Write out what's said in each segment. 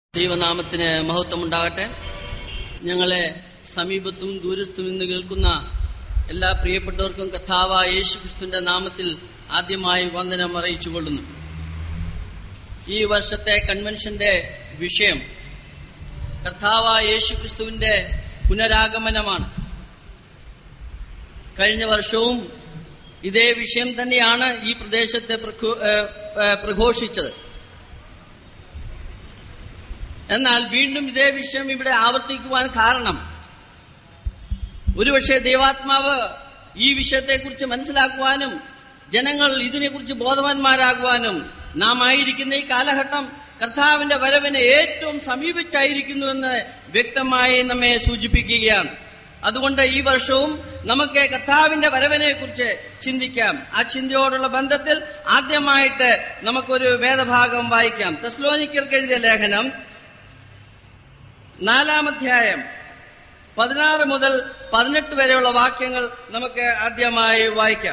ദൈവനാമത്തിന് മഹത്വമുണ്ടാകട്ടെ ഞങ്ങളെ സമീപത്തും ദൂരത്തും നിന്ന് കേൾക്കുന്ന എല്ലാ പ്രിയപ്പെട്ടവർക്കും കഥാവ യേശുക്രിസ്തുവിന്റെ നാമത്തിൽ ആദ്യമായി വന്ദനം അറിയിച്ചുകൊള്ളുന്നു ഈ വർഷത്തെ കൺവെൻഷന്റെ വിഷയം കഥാവ യേശുക്രിസ്തുവിന്റെ പുനരാഗമനമാണ് കഴിഞ്ഞ വർഷവും ഇതേ വിഷയം തന്നെയാണ് ഈ പ്രദേശത്തെ പ്രഘോ- ഏഹ് ഏഹ് പ്രഘോഷിച്ചത് എന്നാൽ വീണ്ടും ഇതേ വിഷയം ഇവിടെ ആവർത്തിക്കുവാൻ കാരണം ഒരുപക്ഷെ ദൈവാത്മാവ് ഈ വിഷയത്തെക്കുറിച്ച് മനസ്സിലാക്കുവാനും ജനങ്ങൾ ഇതിനെക്കുറിച്ച് ബോധവാന്മാരാകുവാനും നാം ആയിരിക്കുന്ന ഈ കാലഘട്ടം കർത്താവിന്റെ വരവിനെ ഏറ്റവും സമീപിച്ചായിരിക്കുന്നുവെന്ന് വ്യക്തമായി നമ്മെ സൂചിപ്പിക്കുകയാണ് അതുകൊണ്ട് ഈ വർഷവും നമുക്ക് കർത്താവിന്റെ വരവിനെ കുറിച്ച് ചിന്തിക്കാം ആ ചിന്തയോടുള്ള ബന്ധത്തിൽ ആദ്യമായിട്ട് നമുക്കൊരു വേദഭാഗം വായിക്കാം തെസ്ലോനിക്കർക്ക് എഴുതിയ ലേഖനം നാലാം അധ്യായം പതിനാറ് മുതൽ പതിനെട്ട് വരെയുള്ള വാക്യങ്ങൾ നമുക്ക് ആദ്യമായി വായിക്കാം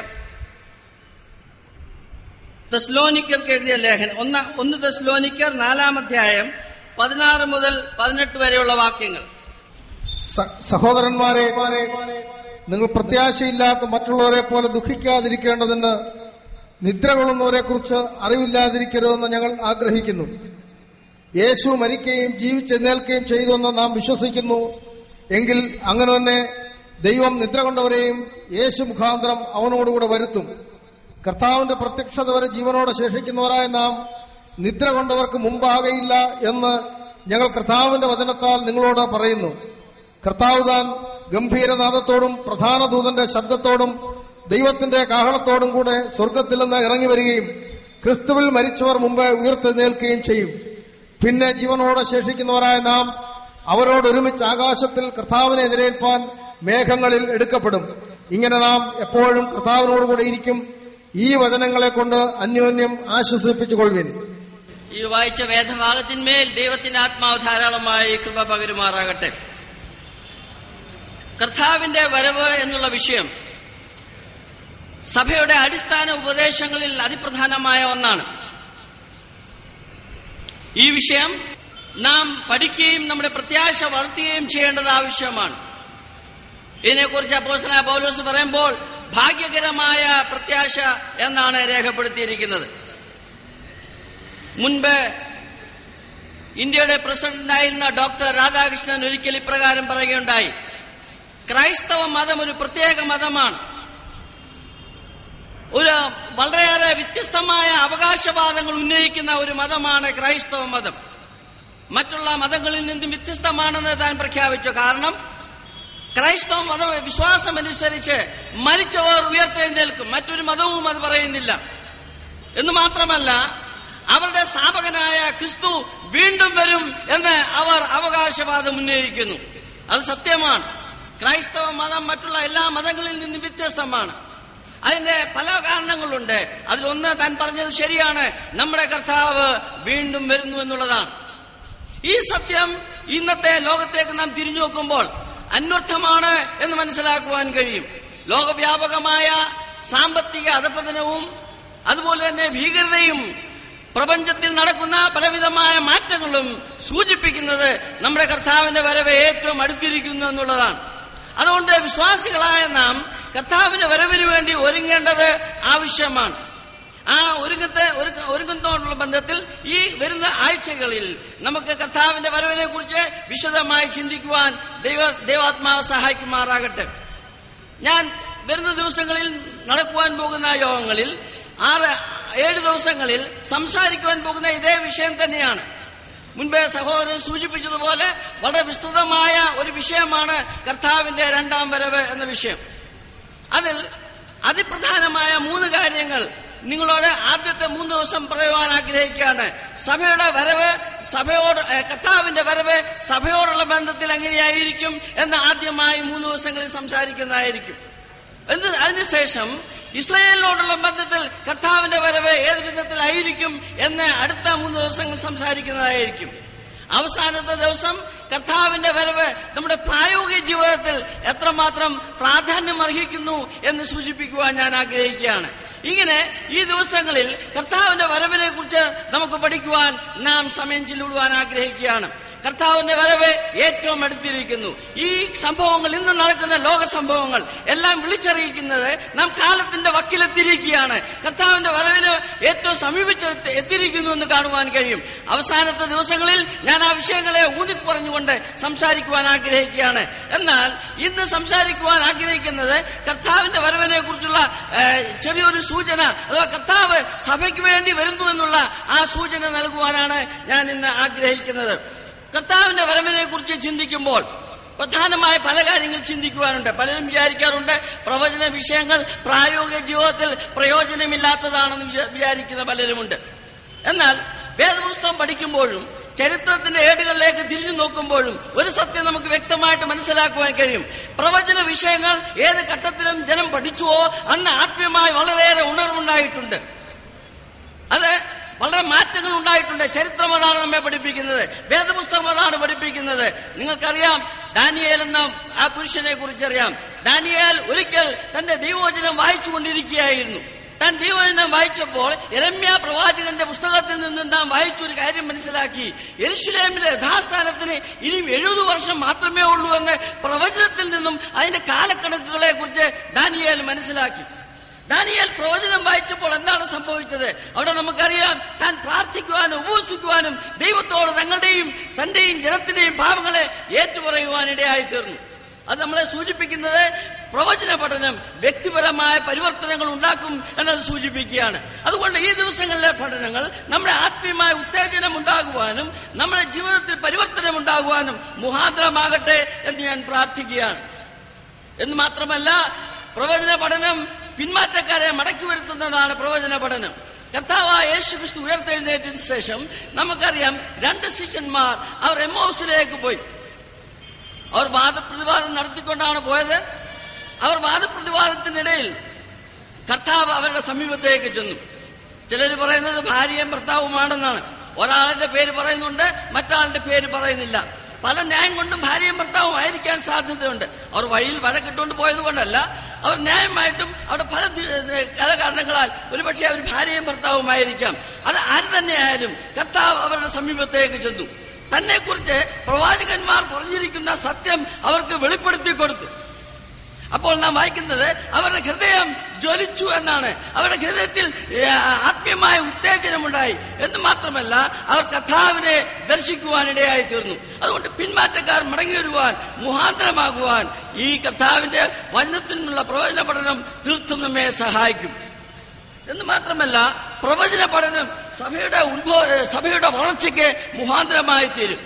തെസ്ലോനിക്കർക്ക് എഴുതിയ ലേഖനം ഒന്ന് ഒന്ന് തെസ്ലോനിക്കർ നാലാം അധ്യായം പതിനാറ് മുതൽ പതിനെട്ട് വരെയുള്ള വാക്യങ്ങൾ സ- സഹോദരന്മാരെ നിങ്ങൾ പ്രത്യാശയില്ലാത്ത മറ്റുള്ളവരെ പോലെ ദുഃഖിക്കാതിരിക്കേണ്ടതിന് നിദ്ര കൊള്ളുന്നവരെ കുറിച്ച് അറിവില്ലാതിരിക്കരുതെന്ന് ഞങ്ങൾ ആഗ്രഹിക്കുന്നു യേശു മരിക്കുകയും ജീവിച്ചെഴുന്നേൽക്കുകയും ചെയ്തുവെന്ന് നാം വിശ്വസിക്കുന്നു എങ്കിൽ അങ്ങനെ തന്നെ ദൈവം നിദ്ര കൊണ്ടവരെയും യേശു മുഖാന്തരം അവനോടുകൂടെ വരുത്തും കർത്താവിന്റെ പ്രത്യക്ഷത വരെ ജീവനോടെ ശേഷിക്കുന്നവരായ നാം നിദ്ര കൊണ്ടവർക്ക് മുമ്പാകയില്ല എന്ന് ഞങ്ങൾ കർത്താവിന്റെ വചനത്താൽ നിങ്ങളോട് പറയുന്നു കർത്താവ് താൻ ഗംഭീരനാദത്തോടും പ്രധാന ദൂതന്റെ ശബ്ദത്തോടും ദൈവത്തിന്റെ കാഹളത്തോടും കൂടെ സ്വർഗത്തിൽ നിന്ന് ഇറങ്ങി വരികയും ക്രിസ്തുവിൽ മരിച്ചവർ മുമ്പ് ഉയർത്തെഴുന്നേൽക്കുകയും ചെയ്യും പിന്നെ ജീവനോടെ ശേഷിക്കുന്നവരായ നാം അവരോട് ഒരുമിച്ച് ആകാശത്തിൽ കർത്താവിനെ എതിരേൽപ്പാൻ മേഘങ്ങളിൽ എടുക്കപ്പെടും ഇങ്ങനെ നാം എപ്പോഴും കർത്താവിനോടുകൂടെ ഇരിക്കും ഈ വചനങ്ങളെ കൊണ്ട് അന്യോന്യം ആശ്വസിപ്പിച്ചുകൊള്ളുവിൻ ഈ വായിച്ച വേദഭാഗത്തിന്മേൽ ദൈവത്തിന്റെ ആത്മാവ് ധാരാളമായി കൃപ പകരുമാറാകട്ടെ കർത്താവിന്റെ വരവ് എന്നുള്ള വിഷയം സഭയുടെ അടിസ്ഥാന ഉപദേശങ്ങളിൽ അതിപ്രധാനമായ ഒന്നാണ് ഈ വിഷയം നാം പഠിക്കുകയും നമ്മുടെ പ്രത്യാശ വളർത്തുകയും ചെയ്യേണ്ടത് ആവശ്യമാണ് ഇതിനെക്കുറിച്ച് അപ്പോസ്തലനായ പൗലോസ് പറയുമ്പോൾ ഭാഗ്യകരമായ പ്രത്യാശ എന്നാണ് രേഖപ്പെടുത്തിയിരിക്കുന്നത് മുൻപ് ഇന്ത്യയുടെ പ്രസിഡന്റായിരുന്ന ഡോക്ടർ രാധാകൃഷ്ണൻ ഒരിക്കൽ ഇപ്രകാരം പറയുകയുണ്ടായി ക്രൈസ്തവ മതം ഒരു പ്രത്യേക മതമാണ് ഒരു വളരെയേറെ വ്യത്യസ്തമായ അവകാശവാദങ്ങൾ ഉന്നയിക്കുന്ന ഒരു മതമാണ് ക്രൈസ്തവ മതം മറ്റുള്ള മതങ്ങളിൽ നിന്നും വ്യത്യസ്തമാണെന്ന് താൻ പ്രഖ്യാപിച്ചു കാരണം ക്രൈസ്തവ മത വിശ്വാസമനുസരിച്ച് മരിച്ചവർ ഉയർത്തെഴുന്നേൽക്കും മറ്റൊരു മതവും അത് പറയുന്നില്ല എന്ന് മാത്രമല്ല അവരുടെ സ്ഥാപകനായ ക്രിസ്തു വീണ്ടും വരും എന്ന് അവർ അവകാശവാദം ഉന്നയിക്കുന്നു അത് സത്യമാണ് ക്രൈസ്തവ മതം മറ്റുള്ള എല്ലാ മതങ്ങളിൽ നിന്നും വ്യത്യസ്തമാണ് അതിന്റെ പല കാരണങ്ങളുണ്ട് അതിലൊന്ന് താൻ പറഞ്ഞത് ശരിയാണ് നമ്മുടെ കർത്താവ് വീണ്ടും വരുന്നു എന്നുള്ളതാണ് ഈ സത്യം ഇന്നത്തെ ലോകത്തേക്ക് നാം തിരിഞ്ഞു നോക്കുമ്പോൾ അന്വർത്ഥമാണ് എന്ന് മനസ്സിലാക്കുവാൻ കഴിയും ലോകവ്യാപകമായ സാമ്പത്തിക അധപതനവും അതുപോലെ തന്നെ ഭീകരതയും പ്രപഞ്ചത്തിൽ നടക്കുന്ന പലവിധമായ മാറ്റങ്ങളും സൂചിപ്പിക്കുന്നത് നമ്മുടെ കർത്താവിന്റെ വരവ് ഏറ്റവും അടുത്തിരിക്കുന്നു എന്നുള്ളതാണ് അതുകൊണ്ട് വിശ്വാസികളായ നാം കർത്താവിന്റെ വരവിന് വേണ്ടി ഒരുങ്ങേണ്ടത് ആവശ്യമാണ് ആ ഒരുങ്ങത്തെ ഒരുക്ക- ഒരുങ്ങുന്നതോടുള്ള ബന്ധത്തിൽ ഈ വരുന്ന ആഴ്ചകളിൽ നമുക്ക് കർത്താവിന്റെ വരവിനെ കുറിച്ച് വിശദമായി ചിന്തിക്കുവാൻ ദൈവ ദൈവാത്മാവ് സഹായിക്കുമാറാകട്ടെ ഞാൻ വരുന്ന ദിവസങ്ങളിൽ നടക്കുവാൻ പോകുന്ന യോഗങ്ങളിൽ ആറ് ഏഴ് ദിവസങ്ങളിൽ സംസാരിക്കുവാൻ പോകുന്ന ഇതേ വിഷയം തന്നെയാണ് മുൻപേ സഹോദരൻ സൂചിപ്പിച്ചതുപോലെ വളരെ വിസ്തൃതമായ ഒരു വിഷയമാണ് കർത്താവിന്റെ രണ്ടാം വരവ് എന്ന വിഷയം അതിൽ അതിപ്രധാനമായ മൂന്ന് കാര്യങ്ങൾ നിങ്ങളോട് ആദ്യത്തെ മൂന്ന് ദിവസം പറയുവാൻ ആഗ്രഹിക്കുകയാണ് സഭയുടെ വരവ് സഭയോട് ഏ, കർത്താവിന്റെ വരവ് സഭയോടുള്ള ബന്ധത്തിൽ എങ്ങനെയായിരിക്കും എന്ന് ആദ്യമായി മൂന്ന് ദിവസങ്ങളിൽ സംസാരിക്കുന്നതായിരിക്കും എന്ത് അതിനുശേഷം ഇസ്രയേലിനോടുള്ള ബന്ധത്തിൽ കർത്താവിന്റെ വരവ് ഏത് വിധത്തിലായിരിക്കും എന്ന് അടുത്ത മൂന്ന് ദിവസങ്ങൾ സംസാരിക്കുന്നതായിരിക്കും അവസാനത്തെ ദിവസം കർത്താവിന്റെ വരവ് നമ്മുടെ പ്രായോഗിക ജീവിതത്തിൽ എത്രമാത്രം പ്രാധാന്യം അർഹിക്കുന്നു എന്ന് സൂചിപ്പിക്കുവാൻ ഞാൻ ആഗ്രഹിക്കുകയാണ് ഇങ്ങനെ ഈ ദിവസങ്ങളിൽ കർത്താവിന്റെ വരവിനെ കുറിച്ച് നമുക്ക് പഠിക്കുവാൻ നാം സമയം ചെല്ലുവാൻ ആഗ്രഹിക്കുകയാണ് കർത്താവിന്റെ വരവ് ഏറ്റവും അടുത്തിരിക്കുന്നു ഈ സംഭവങ്ങൾ ഇന്ന് നടക്കുന്ന ലോക സംഭവങ്ങൾ എല്ലാം വിളിച്ചറിയിക്കുന്നത് നാം കാലത്തിന്റെ വക്കിലെത്തിയിരിക്കുകയാണ് കർത്താവിന്റെ വരവിന് ഏറ്റവും സമീപിച്ച് എത്തിയിരിക്കുന്നു എന്ന് കാണുവാൻ കഴിയും അവസാനത്തെ ദിവസങ്ങളിൽ ഞാൻ ആ വിഷയങ്ങളെ ഊന്നി പറഞ്ഞുകൊണ്ട് സംസാരിക്കുവാൻ ആഗ്രഹിക്കുകയാണ് എന്നാൽ ഇന്ന് സംസാരിക്കുവാൻ ആഗ്രഹിക്കുന്നത് കർത്താവിന്റെ വരവിനെ കുറിച്ചുള്ള ഏഹ്, ചെറിയൊരു സൂചന അഥവാ കർത്താവ് സഭയ്ക്ക് വേണ്ടി വരുന്നു എന്നുള്ള ആ സൂചന നൽകുവാനാണ് ഞാൻ ഇന്ന് ആഗ്രഹിക്കുന്നത് കർത്താവിന്റെ വരവിനെ കുറിച്ച് ചിന്തിക്കുമ്പോൾ പ്രധാനമായ പല കാര്യങ്ങൾ ചിന്തിക്കുവാനുണ്ട് പലരും വിചാരിക്കാറുണ്ട് പ്രവചന വിഷയങ്ങൾ പ്രായോഗിക ജീവിതത്തിൽ പ്രയോജനമില്ലാത്തതാണെന്ന് വിചാ- വിചാരിക്കുന്ന പലരുമുണ്ട് എന്നാൽ വേദപുസ്തകം പഠിക്കുമ്പോഴും ചരിത്രത്തിന്റെ ഏടുകളിലേക്ക് തിരിഞ്ഞു നോക്കുമ്പോഴും ഒരു സത്യം നമുക്ക് വ്യക്തമായിട്ട് മനസ്സിലാക്കുവാൻ കഴിയും പ്രവചന വിഷയങ്ങൾ ഏത് ഘട്ടത്തിലും ജനം പഠിച്ചുവോ അന്ന് ആത്മീയമായി വളരെയേറെ ഉണർവുണ്ടായിട്ടുണ്ട് അത് വളരെ മാറ്റങ്ങൾ ഉണ്ടായിട്ടുണ്ട് ചരിത്രം അതാണ് നമ്മെ പഠിപ്പിക്കുന്നത് വേദപുസ്തകം അതാണ് പഠിപ്പിക്കുന്നത് നിങ്ങൾക്കറിയാം ദാനിയേൽ എന്ന ആ പുരുഷനെ കുറിച്ചറിയാം ദാനിയേൽ ഒരിക്കൽ തന്റെ ദൈവവചനം വായിച്ചുകൊണ്ടിരിക്കുകയായിരുന്നു താൻ ദൈവവചനം വായിച്ചപ്പോൾ എരമ്യ പ്രവാചകന്റെ പുസ്തകത്തിൽ നിന്ന് താൻ വായിച്ചൊരു കാര്യം മനസ്സിലാക്കി യെരുശലേമിലെ യഥാസ്ഥാനത്തിന് ഇനിയും എഴുപത് വർഷം മാത്രമേ ഉള്ളൂ എന്ന് പ്രവചനത്തിൽ നിന്നും അതിന്റെ കാലക്കണക്കുകളെ കുറിച്ച് ദാനിയേൽ മനസ്സിലാക്കി ദാനിയേൽ പ്രവചനം വായിച്ചപ്പോൾ എന്താണ് സംഭവിച്ചത് അവിടെ നമുക്കറിയാം താൻ പ്രാർത്ഥിക്കുവാനും ഉപവസിക്കുവാനും ദൈവത്തോട് തങ്ങളുടെയും തന്റെയും ജനത്തിന്റെയും പാപങ്ങളെ ഏറ്റുപറയുവാൻ ഇടയായി തീർന്നു അത് നമ്മളെ സൂചിപ്പിക്കുന്നത് പ്രവചന പഠനം വ്യക്തിപരമായ പരിവർത്തനങ്ങൾ ഉണ്ടാക്കും എന്നത് സൂചിപ്പിക്കുകയാണ് അതുകൊണ്ട് ഈ ദിവസങ്ങളിലെ പഠനങ്ങൾ നമ്മുടെ ആത്മീയമായ ഉത്തേജനം ഉണ്ടാകുവാനും നമ്മുടെ ജീവിതത്തിൽ പരിവർത്തനം ഉണ്ടാകുവാനും മുഖാന്തരമാകട്ടെ എന്ന് ഞാൻ പ്രാർത്ഥിക്കുകയാണ് എന്ന് മാത്രമല്ല പ്രവചന പഠനം പിന്മാറ്റക്കാരെ മടക്കി വരുത്തുന്നതാണ് പ്രവചന പഠനം കർത്താവായ യേശു ക്രിസ്തു ഉയർത്തെഴുന്നേറ്റതിന് ശേഷം നമുക്കറിയാം രണ്ട് ശിഷ്യന്മാർ അവർ എമ്മോസിലേക്ക് പോയി അവർ വാദപ്രതിവാദം നടത്തിക്കൊണ്ടാണ് പോയത് അവർ വാദപ്രതിവാദത്തിനിടയിൽ കർത്താവ് അവരുടെ സമീപത്തേക്ക് ചെന്നു ചിലർ പറയുന്നത് ഭാര്യയും ഭർത്താവുമാണെന്നാണ് ഒരാളുടെ പേര് പറയുന്നുണ്ട് മറ്റാളുടെ പേര് പറയുന്നില്ല പല ന്യായം കൊണ്ടും ഭാര്യയും ഭർത്താവും ആയിരിക്കാൻ സാധ്യതയുണ്ട് അവർ വഴിയിൽ വഴക്കിട്ടുകൊണ്ട് പോയത് കൊണ്ടല്ല അവർ ന്യായമായിട്ടും അവിടെ പല ദി- പല കാരണങ്ങളാൽ ഒരുപക്ഷെ അവർ ഭാര്യയും ഭർത്താവുമായിരിക്കാം അത് ആര് തന്നെയായാലും കർത്താവ് അവരുടെ സമീപത്തേക്ക് ചെന്നു തന്നെ കുറിച്ച് പ്രവാചകന്മാർ പറഞ്ഞിരിക്കുന്ന സത്യം അവർക്ക് വെളിപ്പെടുത്തി കൊടുത്തു അപ്പോൾ നാം വായിക്കുന്നത് അവരുടെ ഹൃദയം ജ്വലിച്ചു എന്നാണ് അവരുടെ ഹൃദയത്തിൽ ഏ, ആത്മീയമായ ഉത്തേജനമുണ്ടായി എന്ന് മാത്രമല്ല അവർ കഥാവിനെ ദർശിക്കുവാനിടയായി തീർന്നു അതുകൊണ്ട് പിന്മാറ്റക്കാർ മടങ്ങി വരുവാൻ മുഹാന്തരമാകുവാൻ ഈ കഥാവിന്റെ വചനത്തിനുള്ള പ്രവചന പഠനം തീർത്തും നമ്മെ സഹായിക്കും എന്ന് മാത്രമല്ല പ്രവചന പഠനം സഭയുടെ ഉത്ഭവ സഭയുടെ വളർച്ചയ്ക്ക് മുഖാന്തരമായി തീരും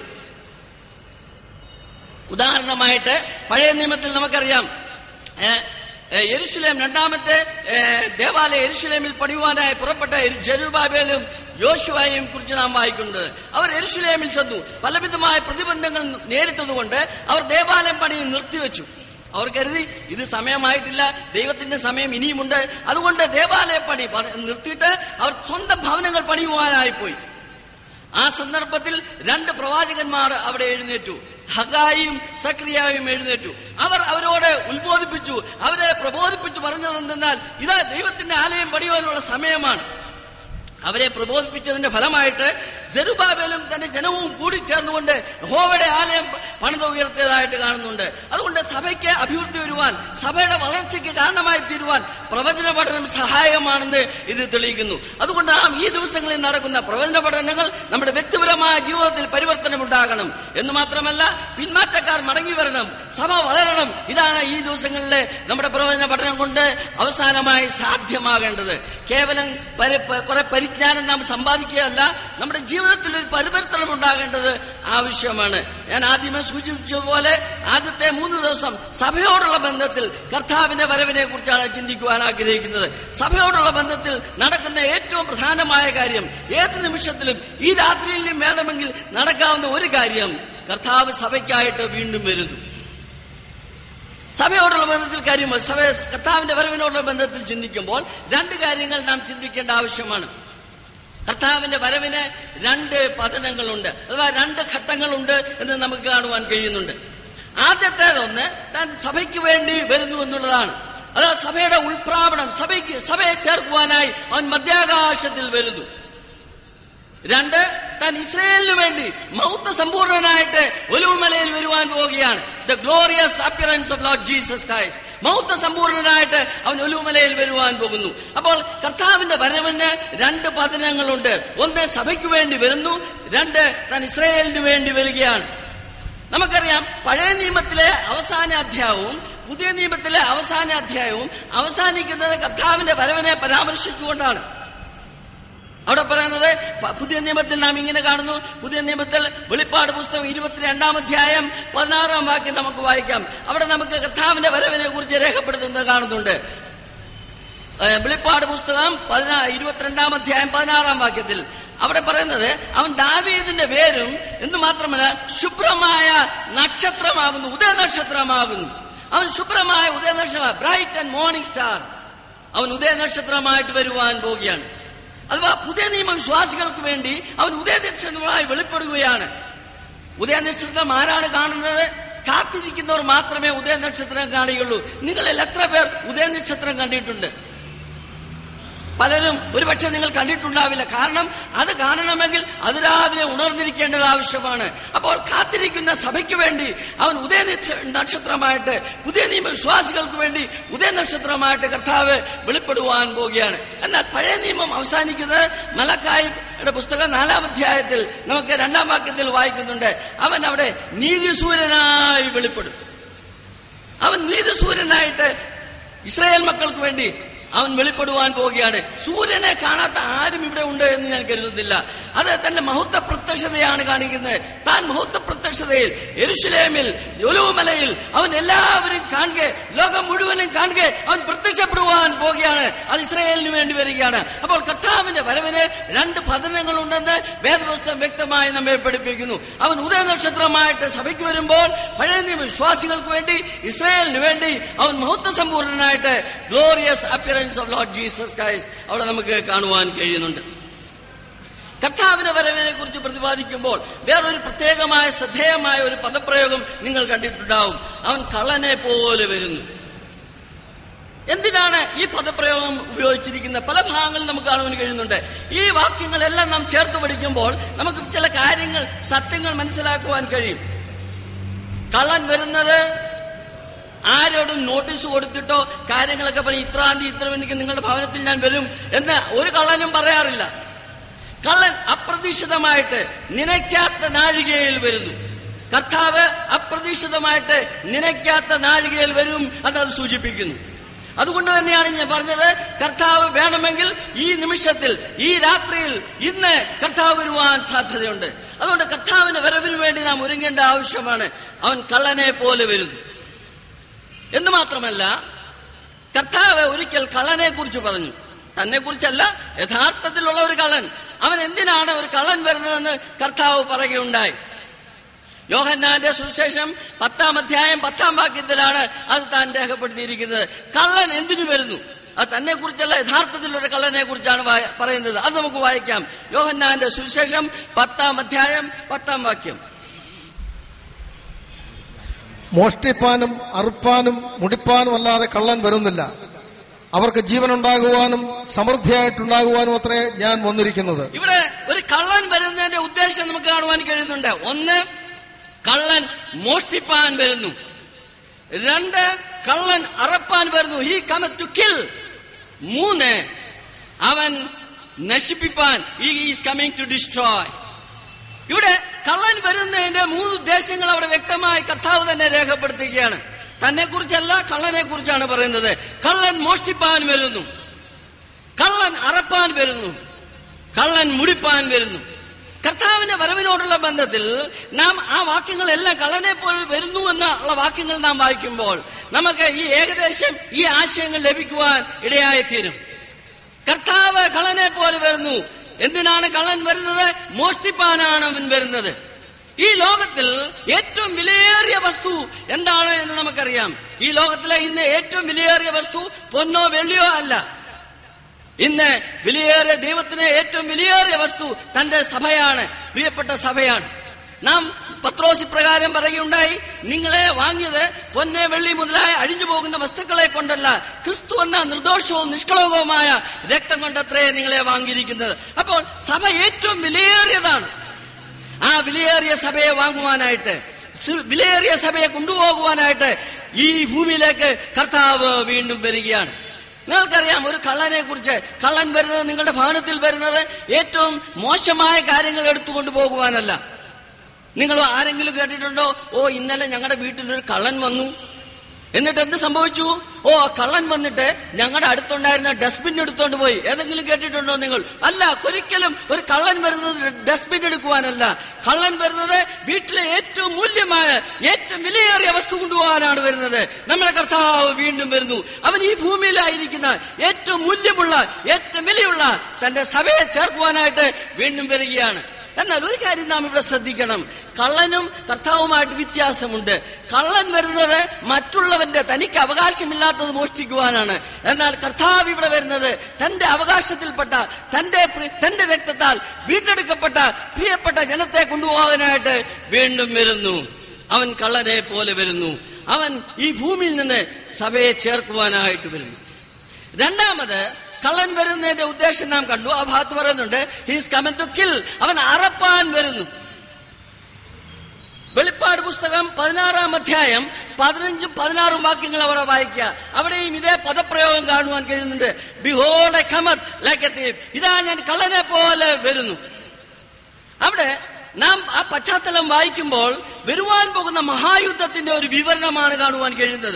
ഉദാഹരണമായിട്ട് പഴയ നിയമത്തിൽ നമുക്കറിയാം ഏ, ഏ, യെരുശലേം രണ്ടാമത്തെ ഏ, ദേവാലയ യെരുശലേമിൽ പണിയുവാനായി പുറപ്പെട്ട ജെരുബാബേലും യോശുവായും കുറിച്ച് നാം വായിക്കുന്നത് അവർ യെരുശലേമിൽ ചെന്നു പലവിധമായ പ്രതിബന്ധങ്ങൾ നേരിട്ടതുകൊണ്ട് അവർ ദേവാലയം പണി നിർത്തിവെച്ചു അവർ കരുതി ഇത് സമയമായിട്ടില്ല ദൈവത്തിന്റെ സമയം ഇനിയുമുണ്ട് അതുകൊണ്ട് ദേവാലയ പണി പ- നിർത്തിയിട്ട് അവർ സ്വന്തം ഭവനങ്ങൾ പണിയുവാനായി പോയി ആ സന്ദർഭത്തിൽ രണ്ട് പ്രവാചകന്മാർ അവിടെ എഴുന്നേറ്റു ഹഗായും സക്രിയായും എഴുന്നേറ്റു അവർ അവരോട് ഉത്ബോധിപ്പിച്ചു അവരെ പ്രബോധിപ്പിച്ചു പറഞ്ഞതെന്തെന്നാൽ ഇതാ ദൈവത്തിന്റെ ആലയം പണിയുവാനുള്ള സമയമാണ് അവരെ പ്രബോധിപ്പിച്ചതിന്റെ ഫലമായിട്ട് ജെറുബാബേലും തന്റെ ജനവും കൂടി ചേർന്നുകൊണ്ട് ഹോവയുടെ ആലയം പണിത ഉയർത്തിയതായിട്ട് കാണുന്നുണ്ട് അതുകൊണ്ട് സഭയ്ക്ക് അഭിവൃദ്ധി വരുവാൻ സഭയുടെ വളർച്ചയ്ക്ക് കാരണമായി തീരുവാൻ പ്രവചന പഠനം സഹായകമാണെന്ന് ഇത് തെളിയിക്കുന്നു അതുകൊണ്ട് നാം ഈ ദിവസങ്ങളിൽ നടക്കുന്ന പ്രവചന പഠനങ്ങൾ നമ്മുടെ വ്യക്തിപരമായ ജീവിതത്തിൽ പരിവർത്തനം ഉണ്ടാകണം എന്ന് മാത്രമല്ല പിന്മാറ്റക്കാർ മടങ്ങി വരണം സഭ വളരണം ഇതാണ് ഈ ദിവസങ്ങളിലെ നമ്മുടെ പ്രവചന പഠനം കൊണ്ട് അവസാനമായി സാധ്യമാകേണ്ടത് കേവലം പരി- പ- കുറെ പരിജ്ഞാനം നാം സമ്പാദിക്കുകയല്ല നമ്മുടെ ജീവിതത്തിൽ ഒരു പരിവർത്തനം ഉണ്ടാകേണ്ടത് ആവശ്യമാണ് ഞാൻ ആദ്യമേ സൂചിപ്പിച്ചതുപോലെ ആദ്യത്തെ മൂന്ന് ദിവസം സഭയോടുള്ള ബന്ധത്തിൽ കർത്താവിന്റെ വരവിനെ കുറിച്ചാണ് ചിന്തിക്കുവാൻ ആഗ്രഹിക്കുന്നത് സഭയോടുള്ള ബന്ധത്തിൽ നടക്കുന്ന ഏറ്റവും പ്രധാനമായ കാര്യം ഏത് നിമിഷത്തിലും ഈ രാത്രിയിലും വേണമെങ്കിൽ നടക്കാവുന്ന ഒരു കാര്യം കർത്താവ് സഭയ്ക്കായിട്ട് വീണ്ടും വരുന്നു സഭയോടുള്ള ബന്ധത്തിൽ കാര്യങ്ങൾ സഭ കർത്താവിന്റെ വരവിനോടുള്ള ബന്ധത്തിൽ ചിന്തിക്കുമ്പോൾ രണ്ട് കാര്യങ്ങൾ നാം ചിന്തിക്കേണ്ട ആവശ്യമാണ് കർത്താവിന്റെ വരവിന് രണ്ട് പതനങ്ങളുണ്ട് അഥവാ രണ്ട് ഘട്ടങ്ങളുണ്ട് എന്ന് നമുക്ക് കാണുവാൻ കഴിയുന്നുണ്ട് ആദ്യത്തേതൊന്ന് താൻ സഭയ്ക്ക് വേണ്ടി വരുന്നു എന്നുള്ളതാണ് അത് സഭയുടെ ഉൾപ്രാപണം സഭയ്ക്ക് സഭയെ ചേർക്കുവാനായി അവൻ മധ്യാകാശത്തിൽ വരുന്നു രണ്ട് താൻ ഇസ്രയേലിന് വേണ്ടി മൗത്ത സമ്പൂർണനായിട്ട് ഒലുമലയിൽ വരുവാൻ പോവുകയാണ് the glorious appearance of Lord Jesus Christ മൗത്ത സമ്പൂർണനായിട്ട് അവൻ ഒലുമലയിൽ വരുവാൻ പോകുന്നു അപ്പോൾ കർത്താവിന്റെ വരവിന് രണ്ട് പതനങ്ങളുണ്ട് ഒന്ന് സഭയ്ക്ക് വേണ്ടി വരുന്നു രണ്ട് താൻ ഇസ്രയേലിന് വേണ്ടി വരികയാണ് നമുക്കറിയാം പഴയ നിയമത്തിലെ അവസാന അധ്യായവും പുതിയ നിയമത്തിലെ അവസാന അധ്യായവും അവസാനിക്കുന്നത് കർത്താവിന്റെ വരവിനെ പരാമർശിച്ചുകൊണ്ടാണ് അവിടെ പറയുന്നത് പ- പുതിയ നിയമത്തിൽ നാം ഇങ്ങനെ കാണുന്നു പുതിയ നിയമത്തിൽ വെളിപ്പാട് പുസ്തകം ഇരുപത്തിരണ്ടാം അധ്യായം പതിനാറാം വാക്യം നമുക്ക് വായിക്കാം അവിടെ നമുക്ക് കർത്താവിന്റെ വരവിനെ കുറിച്ച് രേഖപ്പെടുത്തുന്നത് കാണുന്നുണ്ട് ഏഹ് വെളിപ്പാട് പുസ്തകം പതിനാ ഇരുപത്തിരണ്ടാം അധ്യായം പതിനാറാം വാക്യത്തിൽ അവിടെ പറയുന്നത് അവൻ ദാവീദിന്റെ പേരും എന്ന് മാത്രമല്ല ശുഭ്രമായ നക്ഷത്രമാകുന്നു ഉദയനക്ഷത്രമാകുന്നു അവൻ ശുഭ്രമായ ഉദയനക്ഷത്ര ബ്രൈറ്റ് ആൻഡ് മോർണിംഗ് സ്റ്റാർ അവൻ ഉദയനക്ഷത്രമായിട്ട് വരുവാൻ പോവുകയാണ് അഥവാ പുതിയ നിയമ വിശ്വാസികൾക്ക് വേണ്ടി അവൻ ഉദയനക്ഷത്രമായി വെളിപ്പെടുകയാണ് ഉദയനക്ഷത്രം ആരാണ് കാണുന്നത് കാത്തിരിക്കുന്നവർ മാത്രമേ ഉദയനക്ഷത്രം കാണുകയുള്ളൂ നിങ്ങളിൽ എത്ര പേർ ഉദയനക്ഷത്രം കണ്ടിട്ടുണ്ട് പലരും ഒരുപക്ഷെ നിങ്ങൾ കണ്ടിട്ടുണ്ടാവില്ല കാരണം അത് കാണണമെങ്കിൽ അതിരാവിലെ ഉണർന്നിരിക്കേണ്ടത് ആവശ്യമാണ് അപ്പോൾ കാത്തിരിക്കുന്ന സഭയ്ക്ക് വേണ്ടി അവൻ ഉദയ നക്ഷ- നക്ഷത്രമായിട്ട് പുതിയ നിയമ വിശ്വാസികൾക്ക് വേണ്ടി ഉദയ നക്ഷത്രമായിട്ട് കർത്താവ് വെളിപ്പെടുവാൻ പോവുകയാണ് എന്നാൽ പഴയ നിയമം അവസാനിക്കുന്നത് മലക്കായിയുടെ പുസ്തകം നാലാം അധ്യായത്തിൽ നമുക്ക് രണ്ടാം വാക്യത്തിൽ വായിക്കുന്നുണ്ട് അവൻ അവിടെ നീതിസൂര്യനായി വെളിപ്പെടും അവൻ നീതിസൂര്യനായിട്ട് ഇസ്രായേൽ മക്കൾക്ക് വേണ്ടി അവൻ വെളിപ്പെടുവാൻ പോവുകയാണ് സൂര്യനെ കാണാത്ത ആരും ഇവിടെ ഉണ്ട് എന്ന് ഞാൻ കരുതുന്നില്ല അത് തന്റെ മഹത്വ പ്രത്യക്ഷതയാണ് കാണിക്കുന്നത് താൻ മഹത്വ പ്രത്യക്ഷതയിൽ എരുഷലേമിൽ ഒലുവുമലയിൽ അവൻ എല്ലാവരും കാണുക ലോകം മുഴുവനും കാണുക അവൻ പ്രത്യക്ഷപ്പെടുവാൻ പോവുകയാണ് അത് ഇസ്രായേലിന് വേണ്ടി വരികയാണ് അപ്പോൾ കർത്താവിന്റെ വരവിന് രണ്ട് പതനങ്ങളുണ്ടെന്ന് വേദപുസ്തകം വ്യക്തമായി നമ്മെ പഠിപ്പിക്കുന്നു അവൻ ഉദയനക്ഷത്രമായിട്ട് സഭയ്ക്ക് വരുമ്പോൾ പഴയ നിയമ വിശ്വാസികൾക്ക് വേണ്ടി ഇസ്രായേലിന് വേണ്ടി അവൻ മഹത്വ സമ്പൂർണനായിട്ട് glorious appearance of Lord Jesus Christ അവിടെ നമുക്ക് കാണുവാൻ കഴിയുന്നുണ്ട് കർത്താവിന്റെ വരവിനെ കുറിച്ച് പ്രതിപാദിക്കുമ്പോൾ വേറൊരു പ്രത്യേകമായ ശ്രദ്ധേയമായ ഒരു പദപ്രയോഗം നിങ്ങൾ കണ്ടിട്ടുണ്ടാവും അവൻ കള്ളനെ പോലെ വരുന്നു എന്തിനാണ് ഈ പദപ്രയോഗം ഉപയോഗിച്ചിരിക്കുന്നത് പല ഭാഗങ്ങളിൽ നമുക്ക് കാണുവാൻ കഴിയുന്നുണ്ട് ഈ വാക്യങ്ങളെല്ലാം നാം ചേർത്ത് പഠിക്കുമ്പോൾ നമുക്ക് ചില കാര്യങ്ങൾ സത്യങ്ങൾ മനസ്സിലാക്കുവാൻ കഴിയും കള്ളൻ വരുന്നത് ആരോടും നോട്ടീസ് കൊടുത്തിട്ടോ കാര്യങ്ങളൊക്കെ പറയും ഇത്രാം തീയതി ഇത്ര മണിക്ക് നിങ്ങളുടെ ഭവനത്തിൽ ഞാൻ വരും എന്ന് ഒരു കള്ളനും പറയാറില്ല കള്ളൻ അപ്രതീക്ഷിതമായിട്ട് നനയ്ക്കാത്ത നാഴികയിൽ വരുന്നു കർത്താവ് അപ്രതീക്ഷിതമായിട്ട് നനയ്ക്കാത്ത നാഴികയിൽ വരും എന്നത് സൂചിപ്പിക്കുന്നു അതുകൊണ്ട് തന്നെയാണ് ഞാൻ പറഞ്ഞത് കർത്താവ് വേണമെങ്കിൽ ഈ നിമിഷത്തിൽ ഈ രാത്രിയിൽ ഇന്ന് കർത്താവ് വരുവാൻ സാധ്യതയുണ്ട് അതുകൊണ്ട് കർത്താവിന്റെ വരവിന് വേണ്ടി നാം ഒരുങ്ങേണ്ട ആവശ്യമാണ് അവൻ കള്ളനെ പോലെ വരുന്നു എന്ന് മാത്രമല്ല കർത്താവ് ഒരിക്കൽ കള്ളനെ കുറിച്ച് പറഞ്ഞു തന്നെ കുറിച്ചല്ല യഥാർത്ഥത്തിലുള്ള ഒരു കള്ളൻ അവൻ എന്തിനാണ് ഒരു കള്ളൻ വരുന്നതെന്ന് കർത്താവ് പറയുകയുണ്ടായി യോഹന്നാന്റെ സുവിശേഷം പത്താം അധ്യായം പത്താം വാക്യത്തിലാണ് അത് താൻ രേഖപ്പെടുത്തിയിരിക്കുന്നത് കള്ളൻ എന്തിനു വരുന്നു അത് തന്നെ കുറിച്ചല്ല യഥാർത്ഥത്തിൽ ഒരു കള്ളനെ കുറിച്ചാണ് വായ- പറയുന്നത് അത് നമുക്ക് വായിക്കാം യോഹന്നാന്റെ സുവിശേഷം പത്താം അധ്യായം പത്താം വാക്യം മോഷ്ടിപ്പാനും അറുപ്പാനും മുടിപ്പാനും അല്ലാതെ കള്ളൻ വരുന്നില്ല അവർക്ക് ജീവനുണ്ടാകുവാനും സമൃദ്ധിയായിട്ടുണ്ടാകുവാനും അത്രേ ഞാൻ വന്നിരിക്കുന്നത് ഇവിടെ ഒരു കള്ളൻ വരുന്നതിന്റെ ഉദ്ദേശം നമുക്ക് കാണുവാൻ കഴിയുന്നുണ്ട് ഒന്ന് കള്ളൻ മോഷ്ടിപ്പാൻ വരുന്നു രണ്ട് കള്ളൻ അറപ്പാൻ വരുന്നു ഹി കം ടു കിൽ മൂന്ന് അവൻ നശിപ്പിപ്പാൻ ഈസ് കമ്മിങ് ടു ഡിസ്ട്രോയ് ഇവിടെ കള്ളൻ വരുന്നതിന്റെ മൂന്ന് ഉദ്ദേശങ്ങൾ അവിടെ വ്യക്തമായി കർത്താവ് തന്നെ രേഖപ്പെടുത്തുകയാണ് തന്നെ കുറിച്ചല്ല കള്ളനെ കുറിച്ചാണ് പറയുന്നത് കള്ളൻ മോഷ്ടിപ്പാൻ വരുന്നു കള്ളൻ അറപ്പാൻ വരുന്നു കള്ളൻ മുടിപ്പാൻ വരുന്നു കർത്താവിന്റെ വരവിനോടുള്ള ബന്ധത്തിൽ നാം ആ വാക്യങ്ങളെല്ലാം കള്ളനെ പോലെ വരുന്നു എന്നുള്ള വാക്യങ്ങൾ നാം വായിക്കുമ്പോൾ നമുക്ക് ഈ ഏകദേശം ഈ ആശയങ്ങൾ ലഭിക്കുവാൻ ഇടയായിത്തീരും കർത്താവ് കള്ളനെ പോലെ വരുന്നു എന്തിനാണ് കള്ളൻ വരുന്നത് മോഷ്ടിപ്പാനാണ് അവൻ വരുന്നത് ഈ ലോകത്തിൽ ഏറ്റവും വിലയേറിയ വസ്തു എന്താണ് എന്ന് നമുക്കറിയാം ഈ ലോകത്തിലെ ഇന്ന് ഏറ്റവും വിലയേറിയ വസ്തു പൊന്നോ വെള്ളിയോ അല്ല ഇന്ന് വിലയേറിയ ദൈവത്തിന് ഏറ്റവും വിലയേറിയ വസ്തു തന്റെ സഭയാണ് പ്രിയപ്പെട്ട സഭയാണ് നാം പത്രോസി പ്രകാരം പറയുകയുണ്ടായി നിങ്ങളെ വാങ്ങിയത് പൊന്നെ വെള്ളി മുതലായ അഴിഞ്ഞു പോകുന്ന വസ്തുക്കളെ കൊണ്ടല്ല ക്രിസ്തു എന്ന നിർദോഷവും നിഷ്കളങ്കവുമായ രക്തം കൊണ്ടത്രേ നിങ്ങളെ വാങ്ങിയിരിക്കുന്നത് അപ്പോൾ സഭ ഏറ്റവും വിലയേറിയതാണ് ആ വിലയേറിയ സഭയെ വാങ്ങുവാനായിട്ട് സി- വിലയേറിയ സഭയെ കൊണ്ടുപോകുവാനായിട്ട് ഈ ഭൂമിയിലേക്ക് കർത്താവ് വീണ്ടും വരികയാണ് നിങ്ങൾക്കറിയാം ഒരു കള്ളനെ കുറിച്ച് കള്ളൻ വരുന്നത് നിങ്ങളുടെ ഭവനത്തിൽ വരുന്നത് ഏറ്റവും മോശമായ കാര്യങ്ങൾ എടുത്തുകൊണ്ട് പോകുവാനല്ല നിങ്ങൾ ആരെങ്കിലും കേട്ടിട്ടുണ്ടോ ഓ ഇന്നലെ ഞങ്ങളുടെ വീട്ടിലൊരു കള്ളൻ വന്നു എന്നിട്ട് എന്ത് സംഭവിച്ചു ഓ ആ കള്ളൻ വന്നിട്ട് ഞങ്ങളുടെ അടുത്തുണ്ടായിരുന്ന ഡസ്റ്റ്ബിൻ എടുത്തോണ്ട് പോയി ഏതെങ്കിലും കേട്ടിട്ടുണ്ടോ നിങ്ങൾ അല്ല ഒരിക്കലും ഒരു കള്ളൻ വരുന്നത് ഡസ്റ്റ്ബിൻ എടുക്കുവാനല്ല കള്ളൻ വരുന്നത് വീട്ടിലെ ഏറ്റവും മൂല്യമായ ഏറ്റവും വിലയേറിയ വസ്തു കൊണ്ടുപോകാനാണ് വരുന്നത് നമ്മുടെ കർത്താവ് വീണ്ടും വരുന്നു അവൻ ഈ ഭൂമിയിലായിരിക്കുന്ന ഏറ്റവും മൂല്യമുള്ള ഏറ്റവും വിലയുള്ള തന്റെ സഭയെ ചേർക്കുവാനായിട്ട് വീണ്ടും വരികയാണ് എന്നാൽ ഒരു കാര്യം നാം ഇവിടെ ശ്രദ്ധിക്കണം കള്ളനും കർത്താവുമായിട്ട് വ്യത്യാസമുണ്ട് കള്ളൻ വരുന്നത് മറ്റുള്ളവന്റെ തനിക്ക് അവകാശമില്ലാത്തത് മോഷ്ടിക്കുവാനാണ് എന്നാൽ കർത്താവ് ഇവിടെ വരുന്നത് തന്റെ അവകാശത്തിൽപ്പെട്ട തന്റെ പ്രി- തന്റെ രക്തത്താൽ വീണ്ടെടുക്കപ്പെട്ട പ്രിയപ്പെട്ട ജനത്തെ കൊണ്ടുപോകാനായിട്ട് വീണ്ടും വരുന്നു അവൻ കള്ളനെ പോലെ വരുന്നു അവൻ ഈ ഭൂമിയിൽ നിന്ന് സഭയെ ചേർക്കുവാനായിട്ട് വരുന്നു രണ്ടാമത് കള്ളൻ വരുന്നതിന്റെ ഉദ്ദേശം നാം കണ്ടു ആ ഭാഗത്ത് പറയുന്നുണ്ട് ഹീസ് കമൻ ടു കിൽ അവൻ അറപ്പാൻ വരുന്നു വെളിപ്പാട് പുസ്തകം പതിനാറാം അധ്യായം പതിനഞ്ചും പതിനാറും വാക്യങ്ങൾ അവിടെ വായിക്കുക അവിടെയും ഇതേ പദപ്രയോഗം കാണുവാൻ കഴിയുന്നുണ്ട് behold a cometh like a thief ഇതാ ഞാൻ കള്ളനെ പോലെ വരുന്നു അവിടെ നാം ആ പശ്ചാത്തലം വായിക്കുമ്പോൾ വരുവാൻ പോകുന്ന മഹായുദ്ധത്തിന്റെ ഒരു വിവരണമാണ് കാണുവാൻ കഴിയുന്നത്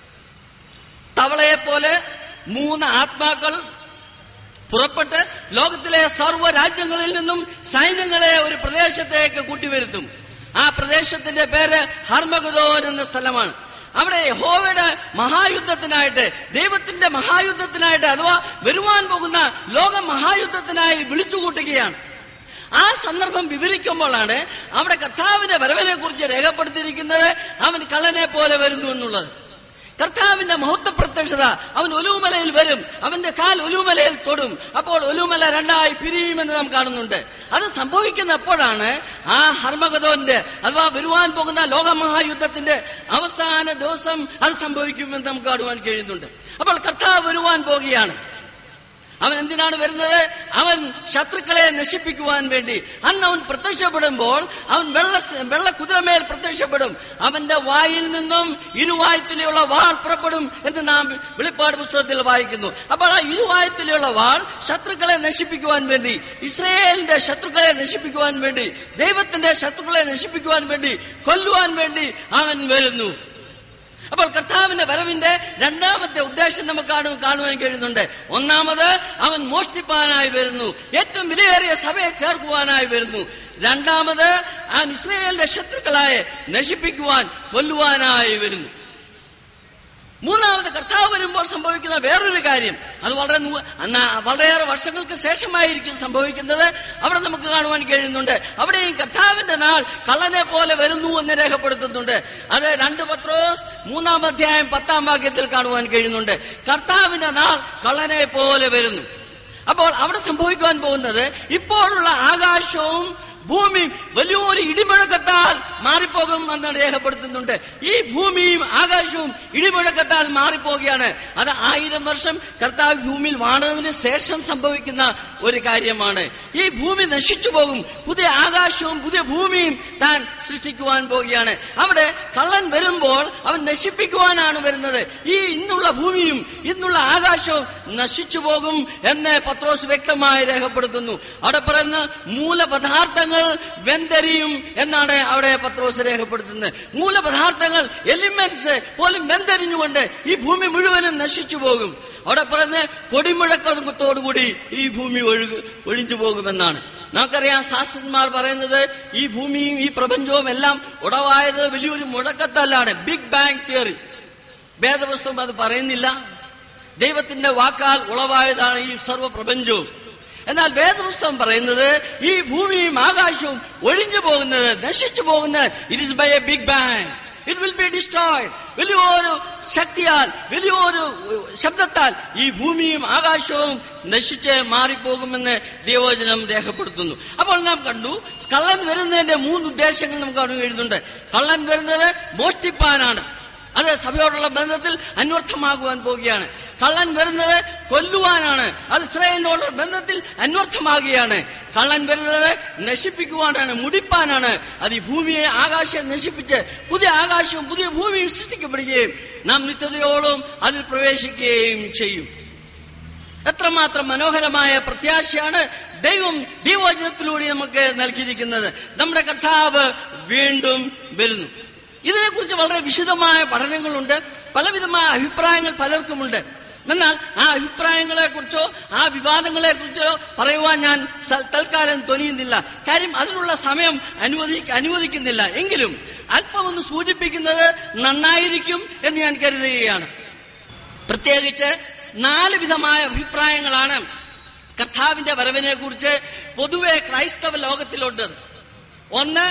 തവളയെ പോലെ മൂന്ന് ആത്മാക്കൾ പുറപ്പെട്ട് ലോകത്തിലെ സർവ്വ രാജ്യങ്ങളിൽ നിന്നും സൈന്യങ്ങളെ ഒരു പ്രദേശത്തേക്ക് കൂട്ടിവരുത്തും ആ പ്രദേശത്തിന്റെ പേര് ഹർമഗദോൻ എന്ന സ്ഥലമാണ് അവിടെ യഹോവയുടെ മഹായുദ്ധത്തിനായിട്ട് ദൈവത്തിന്റെ മഹായുദ്ധത്തിനായിട്ട് അഥവാ വരുവാൻ പോകുന്ന ലോക മഹായുദ്ധത്തിനായി വിളിച്ചുകൂട്ടുകയാണ് ആ സന്ദർഭം വിവരിക്കുമ്പോഴാണ് അവിടെ കർത്താവിന്റെ വരവിനെ കുറിച്ച് രേഖപ്പെടുത്തിയിരിക്കുന്നത് അവൻ കള്ളനെ പോലെ വരുന്നു എന്നുള്ളത് കർത്താവിന്റെ മഹത്വ പ്രത്യക്ഷത അവൻ ഒലുമലയിൽ വരും അവന്റെ കാൽ ഒലുമലയിൽ തൊടും അപ്പോൾ ഒലുമല രണ്ടായി പിരിയുമെന്ന് നാം കാണുന്നുണ്ട് അത് സംഭവിക്കുന്ന എപ്പോഴാണ് ആ ഹർമഗതോന്റെ അഥവാ വരുവാൻ പോകുന്ന ലോകമഹായുദ്ധത്തിന്റെ അവസാന ദിവസം അത് സംഭവിക്കുമെന്ന് നമുക്ക് കാണുവാൻ കഴിയുന്നുണ്ട് അപ്പോൾ കർത്താവ് വരുവാൻ പോകുകയാണ് അവൻ എന്തിനാണ് വരുന്നത് അവൻ ശത്രുക്കളെ നശിപ്പിക്കുവാൻ വേണ്ടി അന്ന് അവൻ പ്രത്യക്ഷപ്പെടുമ്പോൾ അവൻ വെള്ള വെള്ള കുതിരമേൽ പ്രത്യക്ഷപ്പെടും അവന്റെ വായിൽ നിന്നും ഇരുവായത്തിലുള്ള വാൾ പുറപ്പെടും എന്ന് നാം വെളിപ്പാട് പുസ്തകത്തിൽ വായിക്കുന്നു അപ്പോൾ ആ ഇരുവായത്തിലുള്ള വാൾ ശത്രുക്കളെ നശിപ്പിക്കുവാൻ വേണ്ടി ഇസ്രയേലിന്റെ ശത്രുക്കളെ നശിപ്പിക്കുവാൻ വേണ്ടി ദൈവത്തിന്റെ ശത്രുക്കളെ നശിപ്പിക്കുവാൻ വേണ്ടി കൊല്ലുവാൻ വേണ്ടി അവൻ വരുന്നു അപ്പോൾ കർത്താവിന്റെ വരവിന്റെ രണ്ടാമത്തെ ഉദ്ദേശം നമുക്ക് കാണു കാണുവാൻ കഴിയുന്നുണ്ട് ഒന്നാമത് അവൻ മോഷ്ടിപ്പാനായി വരുന്നു ഏറ്റവും വിലയേറിയ സഭയെ ചേർക്കുവാനായി വരുന്നു രണ്ടാമത് അവൻ ഇസ്രയേലിന്റെ ശത്രുക്കളായ നശിപ്പിക്കുവാൻ കൊല്ലുവാനായി വരുന്നു മൂന്നാമത് കർത്താവ് വരുമ്പോൾ സംഭവിക്കുന്ന വേറൊരു കാര്യം അത് വളരെ നൂ- അന്ന് വളരെയേറെ വർഷങ്ങൾക്ക് ശേഷമായിരിക്കും സംഭവിക്കുന്നത് അവിടെ നമുക്ക് കാണുവാൻ കഴിയുന്നുണ്ട് അവിടെയും കർത്താവിന്റെ നാൾ കള്ളനെ പോലെ വരുന്നു എന്ന് രേഖപ്പെടുത്തുന്നുണ്ട് അത് രണ്ട് പത്രോസ് മൂന്നാം അധ്യായം പത്താം വാക്യത്തിൽ കാണുവാൻ കഴിയുന്നുണ്ട് കർത്താവിന്റെ നാൾ കള്ളനെ പോലെ വരുന്നു അപ്പോൾ അവിടെ സംഭവിക്കുവാൻ പോകുന്നത് ഇപ്പോഴുള്ള ആകാശവും ഭൂമിയും വലിയൊരു ഇടിമുഴക്കത്താൽ മാറിപ്പോകും എന്ന് രേഖപ്പെടുത്തുന്നുണ്ട് ഈ ഭൂമിയും ആകാശവും ഇടിമുഴക്കത്താൽ മാറിപ്പോവുകയാണ് അത് ആയിരം വർഷം കർത്താവ് ഭൂമിയിൽ വാണതിന് ശേഷം സംഭവിക്കുന്ന ഒരു കാര്യമാണ് ഈ ഭൂമി നശിച്ചു പോകും പുതിയ ആകാശവും പുതിയ ഭൂമിയും താൻ സൃഷ്ടിക്കുവാൻ പോവുകയാണ് അവിടെ കള്ളൻ വരുമ്പോൾ അവൻ നശിപ്പിക്കുവാനാണ് വരുന്നത് ഈ ഇന്നുള്ള ഭൂമിയും ഇന്നുള്ള ആകാശവും നശിച്ചു പോകും എന്ന് പത്രോസ് വ്യക്തമായി രേഖപ്പെടുത്തുന്നു അവിടെ പറയുന്ന മൂലപദാർത്ഥങ്ങൾ വെന്തരിയും എന്നാണ് അവിടെ പത്രോസ് രേഖപ്പെടുത്തുന്നത് മൂലപദാർത്ഥങ്ങൾ എലിമെന്റ്സ് പോലും വെന്തരിഞ്ഞുകൊണ്ട് ഈ ഭൂമി മുഴുവനും നശിച്ചു പോകും അവിടെ പറയുന്ന കൊടിമുഴക്കത്തോടുകൂടി ഈ ഭൂമി ഒഴുകു ഒഴിഞ്ഞു പോകുമെന്നാണ് നമുക്കറിയാം ശാസ്ത്രന്മാർ പറയുന്നത് ഈ ഭൂമിയും ഈ പ്രപഞ്ചവും എല്ലാം ഉടവായത് വലിയൊരു മുഴക്കത്തല്ലാണ് ബിഗ് ബാങ് തിയറി വേദപുസ്തകം അത് പറയുന്നില്ല ദൈവത്തിന്റെ വാക്കാൽ ഉളവായതാണ് ഈ സർവ്വ പ്രപഞ്ചവും എന്നാൽ വേദപുസ്തകം പറയുന്നത് ഈ ഭൂമിയും ആകാശവും ഒഴിഞ്ഞു പോകുന്നത് നശിച്ചു പോകുന്നത് it is by a big bang it will be destroyed വലിയൊരു ശക്തിയാൽ വലിയൊരു ശബ്ദത്താൽ ഈ ഭൂമിയും ആകാശവും നശിച്ച് മാറിപ്പോകുമെന്ന് ദൈവവചനം രേഖപ്പെടുത്തുന്നു അപ്പോൾ നാം കണ്ടു കള്ളൻ വരുന്നതിന്റെ മൂന്ന് ഉദ്ദേശങ്ങൾ നമുക്ക് അവിടെ എഴുതുന്നുണ്ട് കള്ളൻ വരുന്നത് മോഷ്ടിപ്പാനാണ് അത് സഭയോടുള്ള ബന്ധത്തിൽ അന്വർത്ഥമാകുവാൻ പോവുകയാണ് കള്ളൻ വരുന്നത് കൊല്ലുവാനാണ് അത് ഇസ്രായേലിനോടുള്ള ബന്ധത്തിൽ അന്വർത്ഥമാകുകയാണ് കള്ളൻ വരുന്നത് നശിപ്പിക്കുവാനാണ് മുടിപ്പാനാണ് അത് ഈ ഭൂമിയെ ആകാശം നശിപ്പിച്ച് പുതിയ ആകാശവും പുതിയ ഭൂമിയും സൃഷ്ടിക്കപ്പെടുകയും നാം നിത്യതയോളം അതിൽ പ്രവേശിക്കുകയും ചെയ്യും എത്രമാത്രം മനോഹരമായ പ്രത്യാശയാണ് ദൈവം ദൈവവചനത്തിലൂടെ നമുക്ക് നൽകിയിരിക്കുന്നത് നമ്മുടെ കർത്താവ് വീണ്ടും വരുന്നു ഇതിനെക്കുറിച്ച് വളരെ വിശദമായ പഠനങ്ങളുണ്ട് പലവിധമായ അഭിപ്രായങ്ങൾ പലർക്കുമുണ്ട് എന്നാൽ ആ അഭിപ്രായങ്ങളെ കുറിച്ചോ ആ വിവാദങ്ങളെ കുറിച്ചോ പറയുവാൻ ഞാൻ സ- തൽക്കാലം തൊനിയുന്നില്ല കാര്യം അതിനുള്ള സമയം അനുവദി അനുവദിക്കുന്നില്ല എങ്കിലും അല്പം ഒന്ന് സൂചിപ്പിക്കുന്നത് നന്നായിരിക്കും എന്ന് ഞാൻ കരുതുകയാണ് പ്രത്യേകിച്ച് നാല് വിധമായ അഭിപ്രായങ്ങളാണ് കർത്താവിന്റെ വരവിനെ കുറിച്ച് പൊതുവെ ക്രൈസ്തവ ലോകത്തിലുണ്ട് ഒന്ന്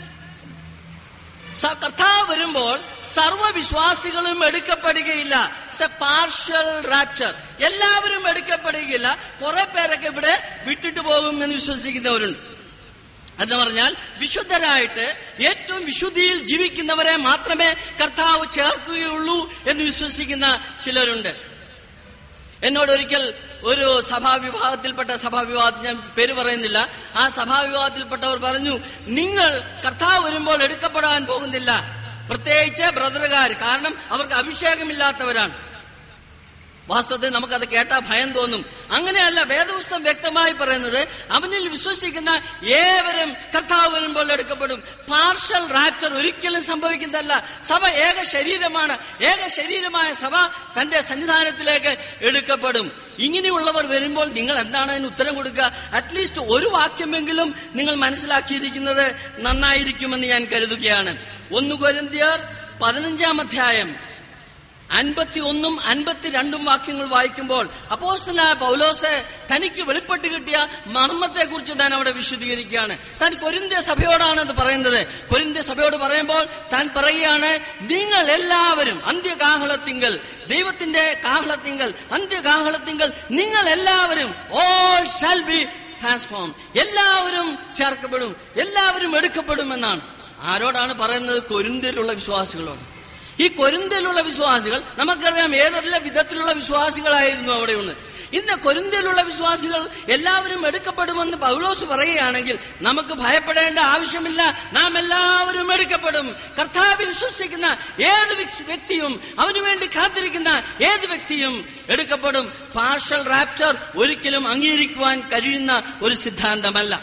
സ- കർത്താവ് വരുമ്പോൾ സർവ്വവിശ്വാസികളും എടുക്കപ്പെടുകയില്ല ഇറ്റ്സ് എ പാർഷ്യൽ റാപ്ചർ എല്ലാവരും എടുക്കപ്പെടുകയില്ല കുറെ പേരൊക്കെ ഇവിടെ വിട്ടിട്ട് പോകും എന്ന് വിശ്വസിക്കുന്നവരുണ്ട് എന്ന് പറഞ്ഞാൽ വിശുദ്ധരായിട്ട് ഏറ്റവും വിശുദ്ധിയിൽ ജീവിക്കുന്നവരെ മാത്രമേ കർത്താവ് ചേർക്കുകയുള്ളൂ എന്ന് വിശ്വസിക്കുന്ന ചിലരുണ്ട് എന്നോട് ഒരിക്കൽ ഒരു സഭാവിഭാഗത്തിൽപ്പെട്ട സഭാവിഭാഗത്തിൽ ഞാൻ പേര് പറയുന്നില്ല ആ സഭാവിഭാഗത്തിൽപ്പെട്ടവർ പറഞ്ഞു നിങ്ങൾ കർത്താവ് വരുമ്പോൾ എടുക്കപ്പെടാൻ പോകുന്നില്ല പ്രത്യേകിച്ച് ബ്രദറുകാർ കാരണം അവർക്ക് അഭിഷേകമില്ലാത്തവരാണ് വാസ്തവത്തിൽ നമുക്കത് കേട്ടാൽ ഭയം തോന്നും അങ്ങനെയല്ല വേദപുസ്തകം വ്യക്തമായി പറയുന്നത് അവനിൽ വിശ്വസിക്കുന്ന ഏവരും കർത്താവ് വരുമ്പോൾ എടുക്കപ്പെടും പാർഷ്യൽ റാപ്ചർ ഒരിക്കലും സംഭവിക്കുന്നതല്ല സഭ ഏക ശരീരമാണ് ഏക ശരീരമായ സഭ തന്റെ സന്നിധാനത്തിലേക്ക് എടുക്കപ്പെടും ഇങ്ങനെയുള്ളവർ വരുമ്പോൾ നിങ്ങൾ എന്താണ് അതിന് ഉത്തരം കൊടുക്കുക അറ്റ്ലീസ്റ്റ് ഒരു വാക്യമെങ്കിലും നിങ്ങൾ മനസ്സിലാക്കിയിരിക്കുന്നത് നന്നായിരിക്കുമെന്ന് ഞാൻ കരുതുകയാണ് ഒന്ന് കൊരിന്ത്യർ പതിനഞ്ചാം അധ്യായം അൻപത്തി ഒന്നും അൻപത്തിരണ്ടും വാക്യങ്ങൾ വായിക്കുമ്പോൾ അപ്പോസ്തലായ പൗലോസ് തനിക്ക് വെളിപ്പെട്ട് കിട്ടിയ മർമ്മത്തെ കുറിച്ച് താൻ അവിടെ വിശദീകരിക്കുകയാണ് താൻ കൊരിന്ത്യ സഭയോടാണ് അത് പറയുന്നത് കൊരിന്ത്യ സഭയോട് പറയുമ്പോൾ താൻ പറയുകയാണ് നിങ്ങൾ എല്ലാവരും അന്ത്യകാഹളത്തിങ്കൽ ദൈവത്തിന്റെ കാഹളത്തിങ്കൽ അന്ത്യകാഹളത്തിങ്കൽ നിങ്ങൾ എല്ലാവരും ഓൾ ഷാൽ ബി ട്രാൻസ്ഫോം എല്ലാവരും ചേർക്കപ്പെടും എല്ലാവരും എടുക്കപ്പെടുമെന്നാണ് ആരോടാണ് പറയുന്നത് കൊരിന്ത്യയിലുള്ള വിശ്വാസികളോട് ഈ കൊരിന്തിലുള്ള വിശ്വാസികൾ നമുക്കറിയാം ഏതെല്ലാം വിധത്തിലുള്ള വിശ്വാസികളായിരുന്നു അവിടെയുണ്ട് ഇന്ന് കൊരിന്തിലുള്ള വിശ്വാസികൾ എല്ലാവരും എടുക്കപ്പെടുമെന്ന് പൗലോസ് പറയുകയാണെങ്കിൽ നമുക്ക് ഭയപ്പെടേണ്ട ആവശ്യമില്ല നാം എല്ലാവരും എടുക്കപ്പെടും കർത്താവിൽ വിശ്വസിക്കുന്ന ഏത് വ്യക്തി- വ്യക്തിയും അവന് വേണ്ടി കാത്തിരിക്കുന്ന ഏത് വ്യക്തിയും എടുക്കപ്പെടും പാർഷ്യൽ റാപ്ചർ ഒരിക്കലും അംഗീകരിക്കുവാൻ കഴിയുന്ന ഒരു സിദ്ധാന്തമല്ല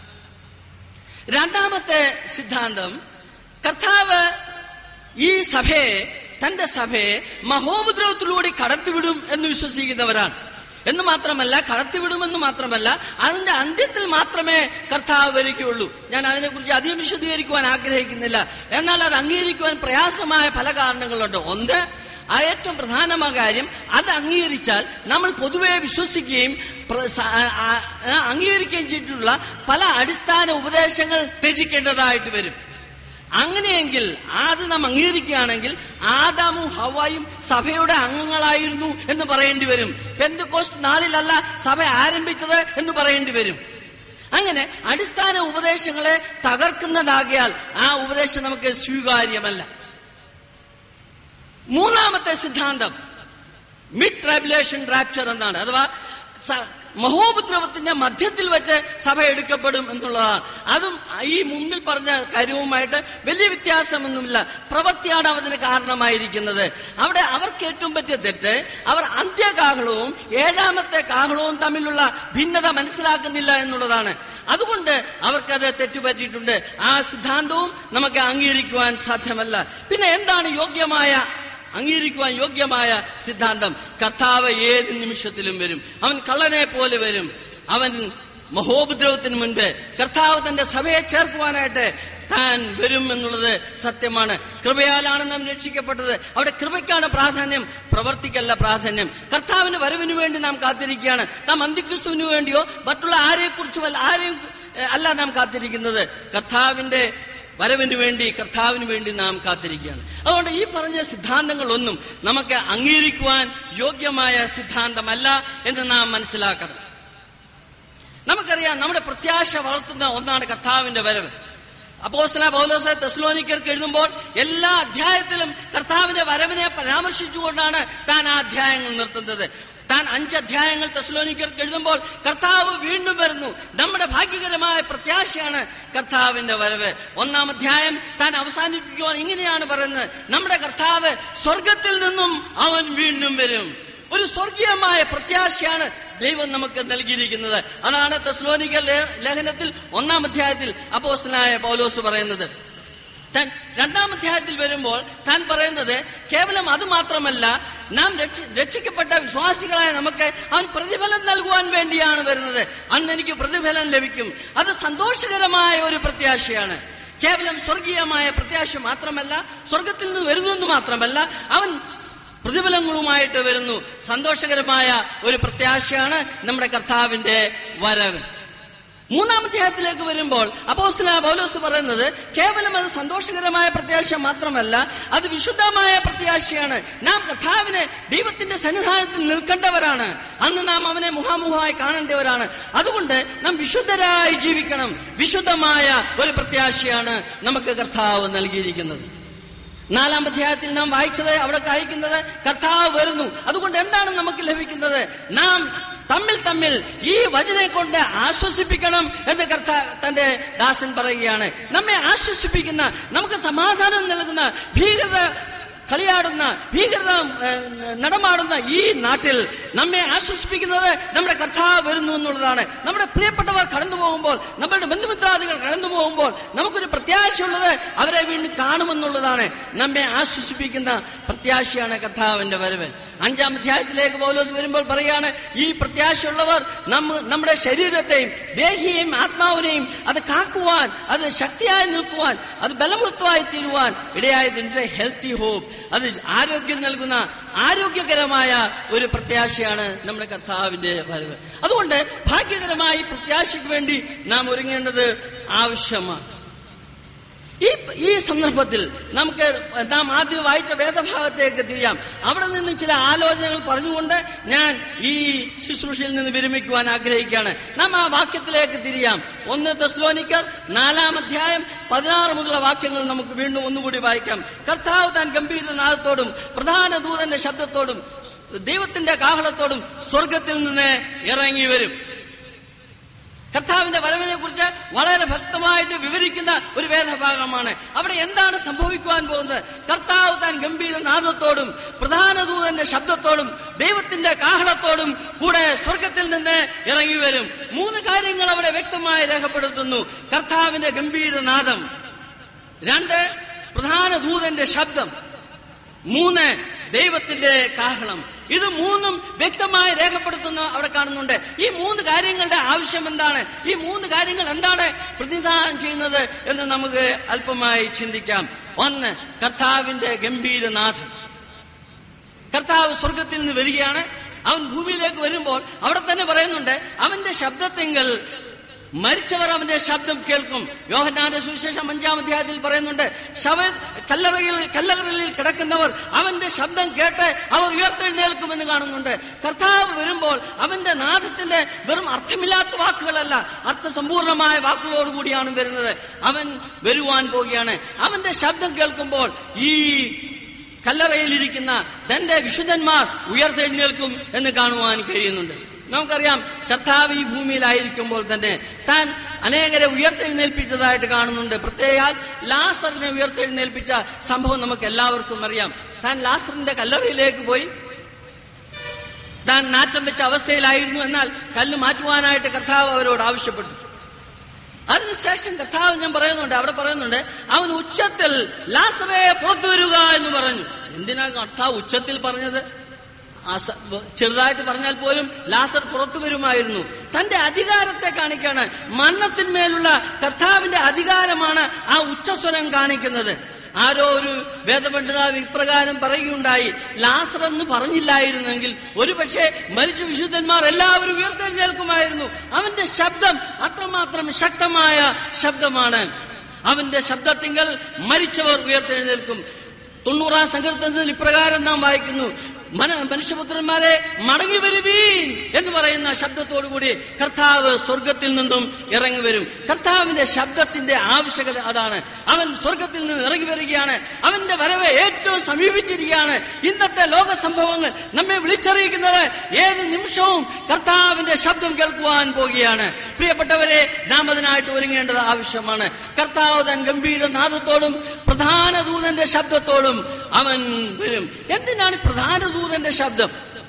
രണ്ടാമത്തെ സിദ്ധാന്തം കർത്താവ് ഈ സഭയെ തന്റെ സഭയെ മഹോപദ്രവത്തിലൂടെ കടത്തിവിടും എന്ന് വിശ്വസിക്കുന്നവരാണ് എന്ന് മാത്രമല്ല കടത്തിവിടുമെന്ന് മാത്രമല്ല അതിന്റെ അന്ത്യത്തിൽ മാത്രമേ കർത്താവ് വരികയുള്ളൂ ഞാൻ അതിനെക്കുറിച്ച് അധികം വിശദീകരിക്കുവാൻ ആഗ്രഹിക്കുന്നില്ല എന്നാൽ അത് അംഗീകരിക്കുവാൻ പ്രയാസമായ പല കാരണങ്ങളുണ്ട് ഒന്ന് ആ ഏറ്റവും പ്രധാനമായ കാര്യം അത് അംഗീകരിച്ചാൽ നമ്മൾ പൊതുവെ വിശ്വസിക്കുകയും പ്ര- സ- ആ- ആ- ആ അംഗീകരിക്കുകയും ചെയ്തിട്ടുള്ള പല അടിസ്ഥാന ഉപദേശങ്ങൾ ത്യജിക്കേണ്ടതായിട്ട് വരും അങ്ങനെയെങ്കിൽ അത് നാം അംഗീകരിക്കുകയാണെങ്കിൽ ആദാമും ഹവായും സഭയുടെ അംഗങ്ങളായിരുന്നു എന്ന് പറയേണ്ടി വരും പെന്തുകോസ്റ്റ് നാളിലല്ല സഭ ആരംഭിച്ചത് എന്ന് പറയേണ്ടി വരും അങ്ങനെ അടിസ്ഥാന ഉപദേശങ്ങളെ തകർക്കുന്നതാകിയാൽ ആ ഉപദേശം നമുക്ക് സ്വീകാര്യമല്ല മൂന്നാമത്തെ സിദ്ധാന്തം മിഡ് ട്രൈബുലേഷൻ റാപ്ചർ എന്നാണ് അഥവാ സ- മഹോപദ്രവത്തിന്റെ മധ്യത്തിൽ വെച്ച് സഭ എടുക്കപ്പെടും എന്നുള്ളതാണ് അതും ഈ മുമ്പിൽ പറഞ്ഞ കാര്യവുമായിട്ട് വലിയ വ്യത്യാസമൊന്നുമില്ല പ്രവൃത്തിയാണ് അതിന് കാരണമായിരിക്കുന്നത് അവിടെ അവർക്ക് ഏറ്റവും പറ്റിയ തെറ്റ് അവർ അന്ത്യകാഹളവും ഏഴാമത്തെ കാഹളവും തമ്മിലുള്ള ഭിന്നത മനസ്സിലാക്കുന്നില്ല എന്നുള്ളതാണ് അതുകൊണ്ട് അവർക്കത് തെറ്റുപറ്റിയിട്ടുണ്ട് ആ സിദ്ധാന്തവും നമുക്ക് അംഗീകരിക്കുവാൻ സാധ്യമല്ല പിന്നെ എന്താണ് യോഗ്യമായ അംഗീകരിക്കുവാൻ യോഗ്യമായ സിദ്ധാന്തം കർത്താവ് ഏത് നിമിഷത്തിലും വരും അവൻ കള്ളനെ പോലെ വരും അവൻ മഹോപദ്രവത്തിന് മുൻപ് കർത്താവ് തന്റെ സഭയെ ചേർക്കുവാനായിട്ട് താൻ വരും എന്നുള്ളത് സത്യമാണ് കൃപയാലാണ് നാം രക്ഷിക്കപ്പെട്ടത് അവിടെ കൃപയ്ക്കാണ് പ്രാധാന്യം പ്രവർത്തിക്കല്ല പ്രാധാന്യം കർത്താവിന് വരവിന് വേണ്ടി നാം കാത്തിരിക്കുകയാണ് നാം അന്തിക്രിസ്തുവിന് വേണ്ടിയോ മറ്റുള്ള ആരെക്കുറിച്ചും അല്ല ആരെയും ഏഹ്, അല്ല നാം കാത്തിരിക്കുന്നത് കർത്താവിന്റെ വരവിന് വേണ്ടി കർത്താവിന് വേണ്ടി നാം കാത്തിരിക്കുകയാണ് അതുകൊണ്ട് ഈ പറഞ്ഞ സിദ്ധാന്തങ്ങളൊന്നും നമുക്ക് അംഗീകരിക്കുവാൻ യോഗ്യമായ സിദ്ധാന്തമല്ല എന്ന് നാം മനസ്സിലാക്കണം നമുക്കറിയാം നമ്മുടെ പ്രത്യാശ വളർത്തുന്ന ഒന്നാണ് കർത്താവിന്റെ വരവ് അപ്പോസ്തല പൗലോസ് തെസ്ലോനിക്കർക്ക് എഴുതുമ്പോൾ എല്ലാ അധ്യായത്തിലും കർത്താവിന്റെ വരവിനെ പരാമർശിച്ചുകൊണ്ടാണ് താൻ ആ അധ്യായങ്ങൾ നിർത്തുന്നത് താൻ അഞ്ച് അധ്യായങ്ങൾ തെസ്ലോനിക്കർക്ക് എഴുതുമ്പോൾ കർത്താവ് വീണ്ടും വരുന്നു നമ്മുടെ ഭാഗ്യകരമായ പ്രത്യാശയാണ് കർത്താവിന്റെ വരവ് ഒന്നാം അധ്യായം താൻ അവസാനിപ്പിക്കുവാൻ ഇങ്ങനെയാണ് പറയുന്നത് നമ്മുടെ കർത്താവ് സ്വർഗത്തിൽ നിന്നും അവൻ വീണ്ടും വരും ഒരു സ്വർഗീയമായ പ്രത്യാശയാണ് ദൈവം നമുക്ക് നൽകിയിരിക്കുന്നത് അതാണ് തെസ്ലോനിക്ക ലേ- ലേഖനത്തിൽ ഒന്നാം അധ്യായത്തിൽ അപ്പോസ്തലനായ പൗലോസ് പറയുന്നത് താൻ രണ്ടാം അധ്യായത്തിൽ വരുമ്പോൾ താൻ പറയുന്നത് കേവലം അത് മാത്രമല്ല നാം രക്ഷ- രക്ഷിക്കപ്പെട്ട വിശ്വാസികളായ നമുക്ക് അവൻ പ്രതിഫലം നൽകുവാൻ വേണ്ടിയാണ് വരുന്നത് അന്ന് എനിക്ക് പ്രതിഫലം ലഭിക്കും അത് സന്തോഷകരമായ ഒരു പ്രത്യാശയാണ് കേവലം സ്വർഗീയമായ പ്രത്യാശ മാത്രമല്ല സ്വർഗത്തിൽ നിന്ന് വരുന്നു എന്ന് മാത്രമല്ല അവൻ പ്രതിഫലങ്ങളുമായിട്ട് വരുന്നു സന്തോഷകരമായ ഒരു പ്രത്യാശയാണ് നമ്മുടെ കർത്താവിന്റെ വരവ് മൂന്നാം അധ്യായത്തിലേക്ക് വരുമ്പോൾ അപ്പോസ്തല പൗലോസ് പറയുന്നത് കേവലം അത് സന്തോഷകരമായ പ്രത്യാശ മാത്രമല്ല അത് വിശുദ്ധമായ പ്രത്യാശയാണ് നാം കർത്താവിനെ ദൈവത്തിന്റെ സന്നിധാനത്തിൽ നിൽക്കേണ്ടവരാണ് അന്ന് നാം അവനെ മുഖാമുഖമായി കാണേണ്ടവരാണ് അതുകൊണ്ട് നാം വിശുദ്ധരായി ജീവിക്കണം വിശുദ്ധമായ ഒരു പ്രത്യാശയാണ് നമുക്ക് കർത്താവ് നൽകിയിരിക്കുന്നത് നാലാം അധ്യായത്തിൽ നാം വായിച്ചത് അവിടെ വായിക്കുന്നത് കർത്താവ് വരുന്നു അതുകൊണ്ട് എന്താണ് നമുക്ക് ലഭിക്കുന്നത് നാം തമ്മിൽ തമ്മിൽ ഈ വചനെ കൊണ്ട് ആശ്വസിപ്പിക്കണം എന്ന് കർത്താ തന്റെ ദാസൻ പറയുകയാണ് നമ്മെ ആശ്വസിപ്പിക്കുന്ന നമുക്ക് സമാധാനം നൽകുന്ന ഭീകരത കളിയാടുന്ന ഭീകരത ഏഹ്, നടമാടുന്ന ഈ നാട്ടിൽ നമ്മെ ആശ്വസിപ്പിക്കുന്നത് നമ്മുടെ കർത്താവ് വരുന്നു എന്നുള്ളതാണ് നമ്മുടെ പ്രിയപ്പെട്ടവർ കടന്നു പോകുമ്പോൾ നമ്മളുടെ ബന്ധുമിത്രാദികൾ കടന്നു പോകുമ്പോൾ നമുക്കൊരു പ്രത്യാശയുള്ളത് അവരെ വീണ്ടും കാണുമെന്നുള്ളതാണ് നമ്മെ ആശ്വസിപ്പിക്കുന്ന പ്രത്യാശയാണ് കർത്താവിന്റെ വരവ് അഞ്ചാം അധ്യായത്തിലേക്ക് പൗലോസ് വരുമ്പോൾ പറയാണ് ഈ പ്രത്യാശയുള്ളവർ നമ്മ നമ്മുടെ ശരീരത്തെയും ദേഹിയെയും ആത്മാവിനെയും അത് കാക്കുവാൻ അത് ശക്തിയായി നിൽക്കുവാൻ അത് ബലമുത്തമായി തീരുവാൻ ഇടയായത് ഹെൽത്തി ഹോപ്പ് അത് ആരോഗ്യം നൽകുന്ന ആരോഗ്യകരമായ ഒരു പ്രത്യാശയാണ് നമ്മുടെ കർത്താവിന്റെ വരവ് അതുകൊണ്ട് ഭാഗ്യകരമായ ഈ പ്രത്യാശയ്ക്ക് വേണ്ടി നാം ഒരുങ്ങേണ്ടത് ആവശ്യമാണ് ഈ ഈ സന്ദർഭത്തിൽ നമുക്ക് നാം ആദ്യം വായിച്ച വേദഭാഗത്തേക്ക് തിരിയാം അവിടെ നിന്ന് ചില ആലോചനകൾ പറഞ്ഞുകൊണ്ട് ഞാൻ ഈ ശുശ്രൂഷയിൽ നിന്ന് വിരമിക്കുവാൻ ആഗ്രഹിക്കുകയാണ് നാം ആ വാക്യത്തിലേക്ക് തിരിയാം ഒന്ന് തെസ്ലോനിക്കർ നാലാം അധ്യായം പതിനാറ് മുതലുള്ള വാക്യങ്ങൾ നമുക്ക് വീണ്ടും ഒന്നുകൂടി വായിക്കാം കർത്താവ് താൻ ഗംഭീരനാഥത്തോടും പ്രധാന ദൂതന്റെ ശബ്ദത്തോടും ദൈവത്തിന്റെ കാഹളത്തോടും സ്വർഗത്തിൽ നിന്ന് ഇറങ്ങി വരും കർത്താവിന്റെ വരവിനെ കുറിച്ച് വളരെ ഭക്തമായിട്ട് വിവരിക്കുന്ന ഒരു വേദഭാഗമാണ് അവിടെ എന്താണ് സംഭവിക്കുവാൻ പോകുന്നത് കർത്താവ് താൻ ഗംഭീര നാദത്തോടും പ്രധാന ദൂതന്റെ ശബ്ദത്തോടും ദൈവത്തിന്റെ കാഹളത്തോടും കൂടെ സ്വർഗത്തിൽ നിന്ന് ഇറങ്ങി വരും മൂന്ന് കാര്യങ്ങൾ അവിടെ വ്യക്തമായി രേഖപ്പെടുത്തുന്നു കർത്താവിന്റെ ഗംഭീര നാദം രണ്ട് പ്രധാന ദൂതന്റെ ശബ്ദം മൂന്ന് ദൈവത്തിന്റെ കാഹളം ഇത് മൂന്നും വ്യക്തമായി രേഖപ്പെടുത്തുന്ന അവിടെ കാണുന്നുണ്ട് ഈ മൂന്ന് കാര്യങ്ങളുടെ ആവശ്യം എന്താണ് ഈ മൂന്ന് കാര്യങ്ങൾ എന്താണ് പ്രതിനിധാനം ചെയ്യുന്നത് എന്ന് നമുക്ക് അല്പമായി ചിന്തിക്കാം ഒന്ന് കർത്താവിന്റെ ഗംഭീരനാഥം കർത്താവ് സ്വർഗത്തിൽ നിന്ന് വരികയാണ് അവൻ ഭൂമിയിലേക്ക് വരുമ്പോൾ അവിടെ തന്നെ പറയുന്നുണ്ട് അവന്റെ ശബ്ദത്തെങ്കിൽ മരിച്ചവർ അവന്റെ ശബ്ദം കേൾക്കും യോഹന്നാന്റെ സുവിശേഷം അഞ്ചാം അധ്യായത്തിൽ പറയുന്നുണ്ട് ശവ കല്ലറയിൽ കല്ലറയിൽ കിടക്കുന്നവർ അവന്റെ ശബ്ദം കേട്ട് അവർ ഉയർത്തെഴുന്നേൽക്കുമെന്ന് കാണുന്നുണ്ട് കർത്താവ് വരുമ്പോൾ അവന്റെ നാദത്തിന്റെ വെറും അർത്ഥമില്ലാത്ത വാക്കുകളല്ല അർത്ഥസമ്പൂർണമായ വാക്കുകളോടുകൂടിയാണ് വരുന്നത് അവൻ വരുവാൻ പോവുകയാണ് അവന്റെ ശബ്ദം കേൾക്കുമ്പോൾ ഈ കല്ലറയിലിരിക്കുന്ന തന്റെ വിശുദ്ധന്മാർ ഉയർത്തെഴുന്നേൽക്കും എന്ന് കാണുവാൻ കഴിയുന്നുണ്ട് നമുക്കറിയാം കർത്താവ് ഈ ഭൂമിയിലായിരിക്കുമ്പോൾ തന്നെ താൻ അനേകരെ ഉയർത്തെഴുന്നേൽപ്പിച്ചതായിട്ട് കാണുന്നുണ്ട് പ്രത്യേകാൽ ലാസറിനെ ഉയർത്തെഴുന്നേൽപ്പിച്ച സംഭവം നമുക്ക് എല്ലാവർക്കും അറിയാം താൻ ലാസറിന്റെ കല്ലറയിലേക്ക് പോയി താൻ നാറ്റം വെച്ച അവസ്ഥയിലായിരുന്നു എന്നാൽ കല്ല് മാറ്റുവാനായിട്ട് കർത്താവ് അവരോട് ആവശ്യപ്പെട്ടു അതിനുശേഷം കർത്താവ് ഞാൻ പറയുന്നുണ്ട് അവിടെ പറയുന്നുണ്ട് അവൻ ഉച്ചത്തിൽ ലാസറെ പുറത്തു വരിക എന്ന് പറഞ്ഞു എന്തിനാ കർത്താവ് ഉച്ചത്തിൽ പറഞ്ഞത് അസ- ചെറുതായിട്ട് പറഞ്ഞാൽ പോലും ലാസർ പുറത്തു വരുമായിരുന്നു തന്റെ അധികാരത്തെ കാണിക്കാണ് മരണത്തിന്മേലുള്ള കർത്താവിന്റെ അധികാരമാണ് ആ ഉച്ചസ്വരം കാണിക്കുന്നത് ആരോ ഒരു വേദപണ്ഡിതാവ് ഇപ്രകാരം പറയുകയുണ്ടായി ലാസർ എന്ന് പറഞ്ഞില്ലായിരുന്നെങ്കിൽ ഒരുപക്ഷെ മരിച്ച വിശുദ്ധന്മാർ എല്ലാവരും ഉയർത്തെഴുന്നേൽക്കുമായിരുന്നു അവന്റെ ശബ്ദം അത്രമാത്രം ശക്തമായ ശബ്ദമാണ് അവന്റെ ശബ്ദത്തിങ്കൽ മരിച്ചവർ ഉയർത്തെഴുന്നേൽക്കും തൊണ്ണൂറാം സങ്കീർത്തനത്തിൽ ഇപ്രകാരം നാം വായിക്കുന്നു മന മനുഷ്യപുത്രന്മാരെ മടങ്ങി വരുവീൻ എന്ന് പറയുന്ന ശബ്ദത്തോടുകൂടി കർത്താവ് സ്വർഗത്തിൽ നിന്നും ഇറങ്ങി വരും കർത്താവിന്റെ ശബ്ദത്തിന്റെ ആവശ്യകത അതാണ് അവൻ സ്വർഗത്തിൽ നിന്ന് ഇറങ്ങി വരികയാണ് അവന്റെ വരവ് ഏറ്റവും സമീപിച്ചിരിക്കുകയാണ് ഇന്നത്തെ ലോക സംഭവങ്ങൾ നമ്മെ വിളിച്ചറിയിക്കുന്നത് ഏത് നിമിഷവും കർത്താവിന്റെ ശബ്ദം കേൾക്കുവാൻ പോകുകയാണ് പ്രിയപ്പെട്ടവരെ നാം അതിനായിട്ട് ഒരുങ്ങേണ്ടത് ആവശ്യമാണ് കർത്താവ് തൻ ഗംഭീര നാദത്തോടും പ്രധാന ദൂതന്റെ ശബ്ദത്തോടും അവൻ വരും എന്തിനാണ് പ്രധാന ദൂതന്റെ ശബ്ദം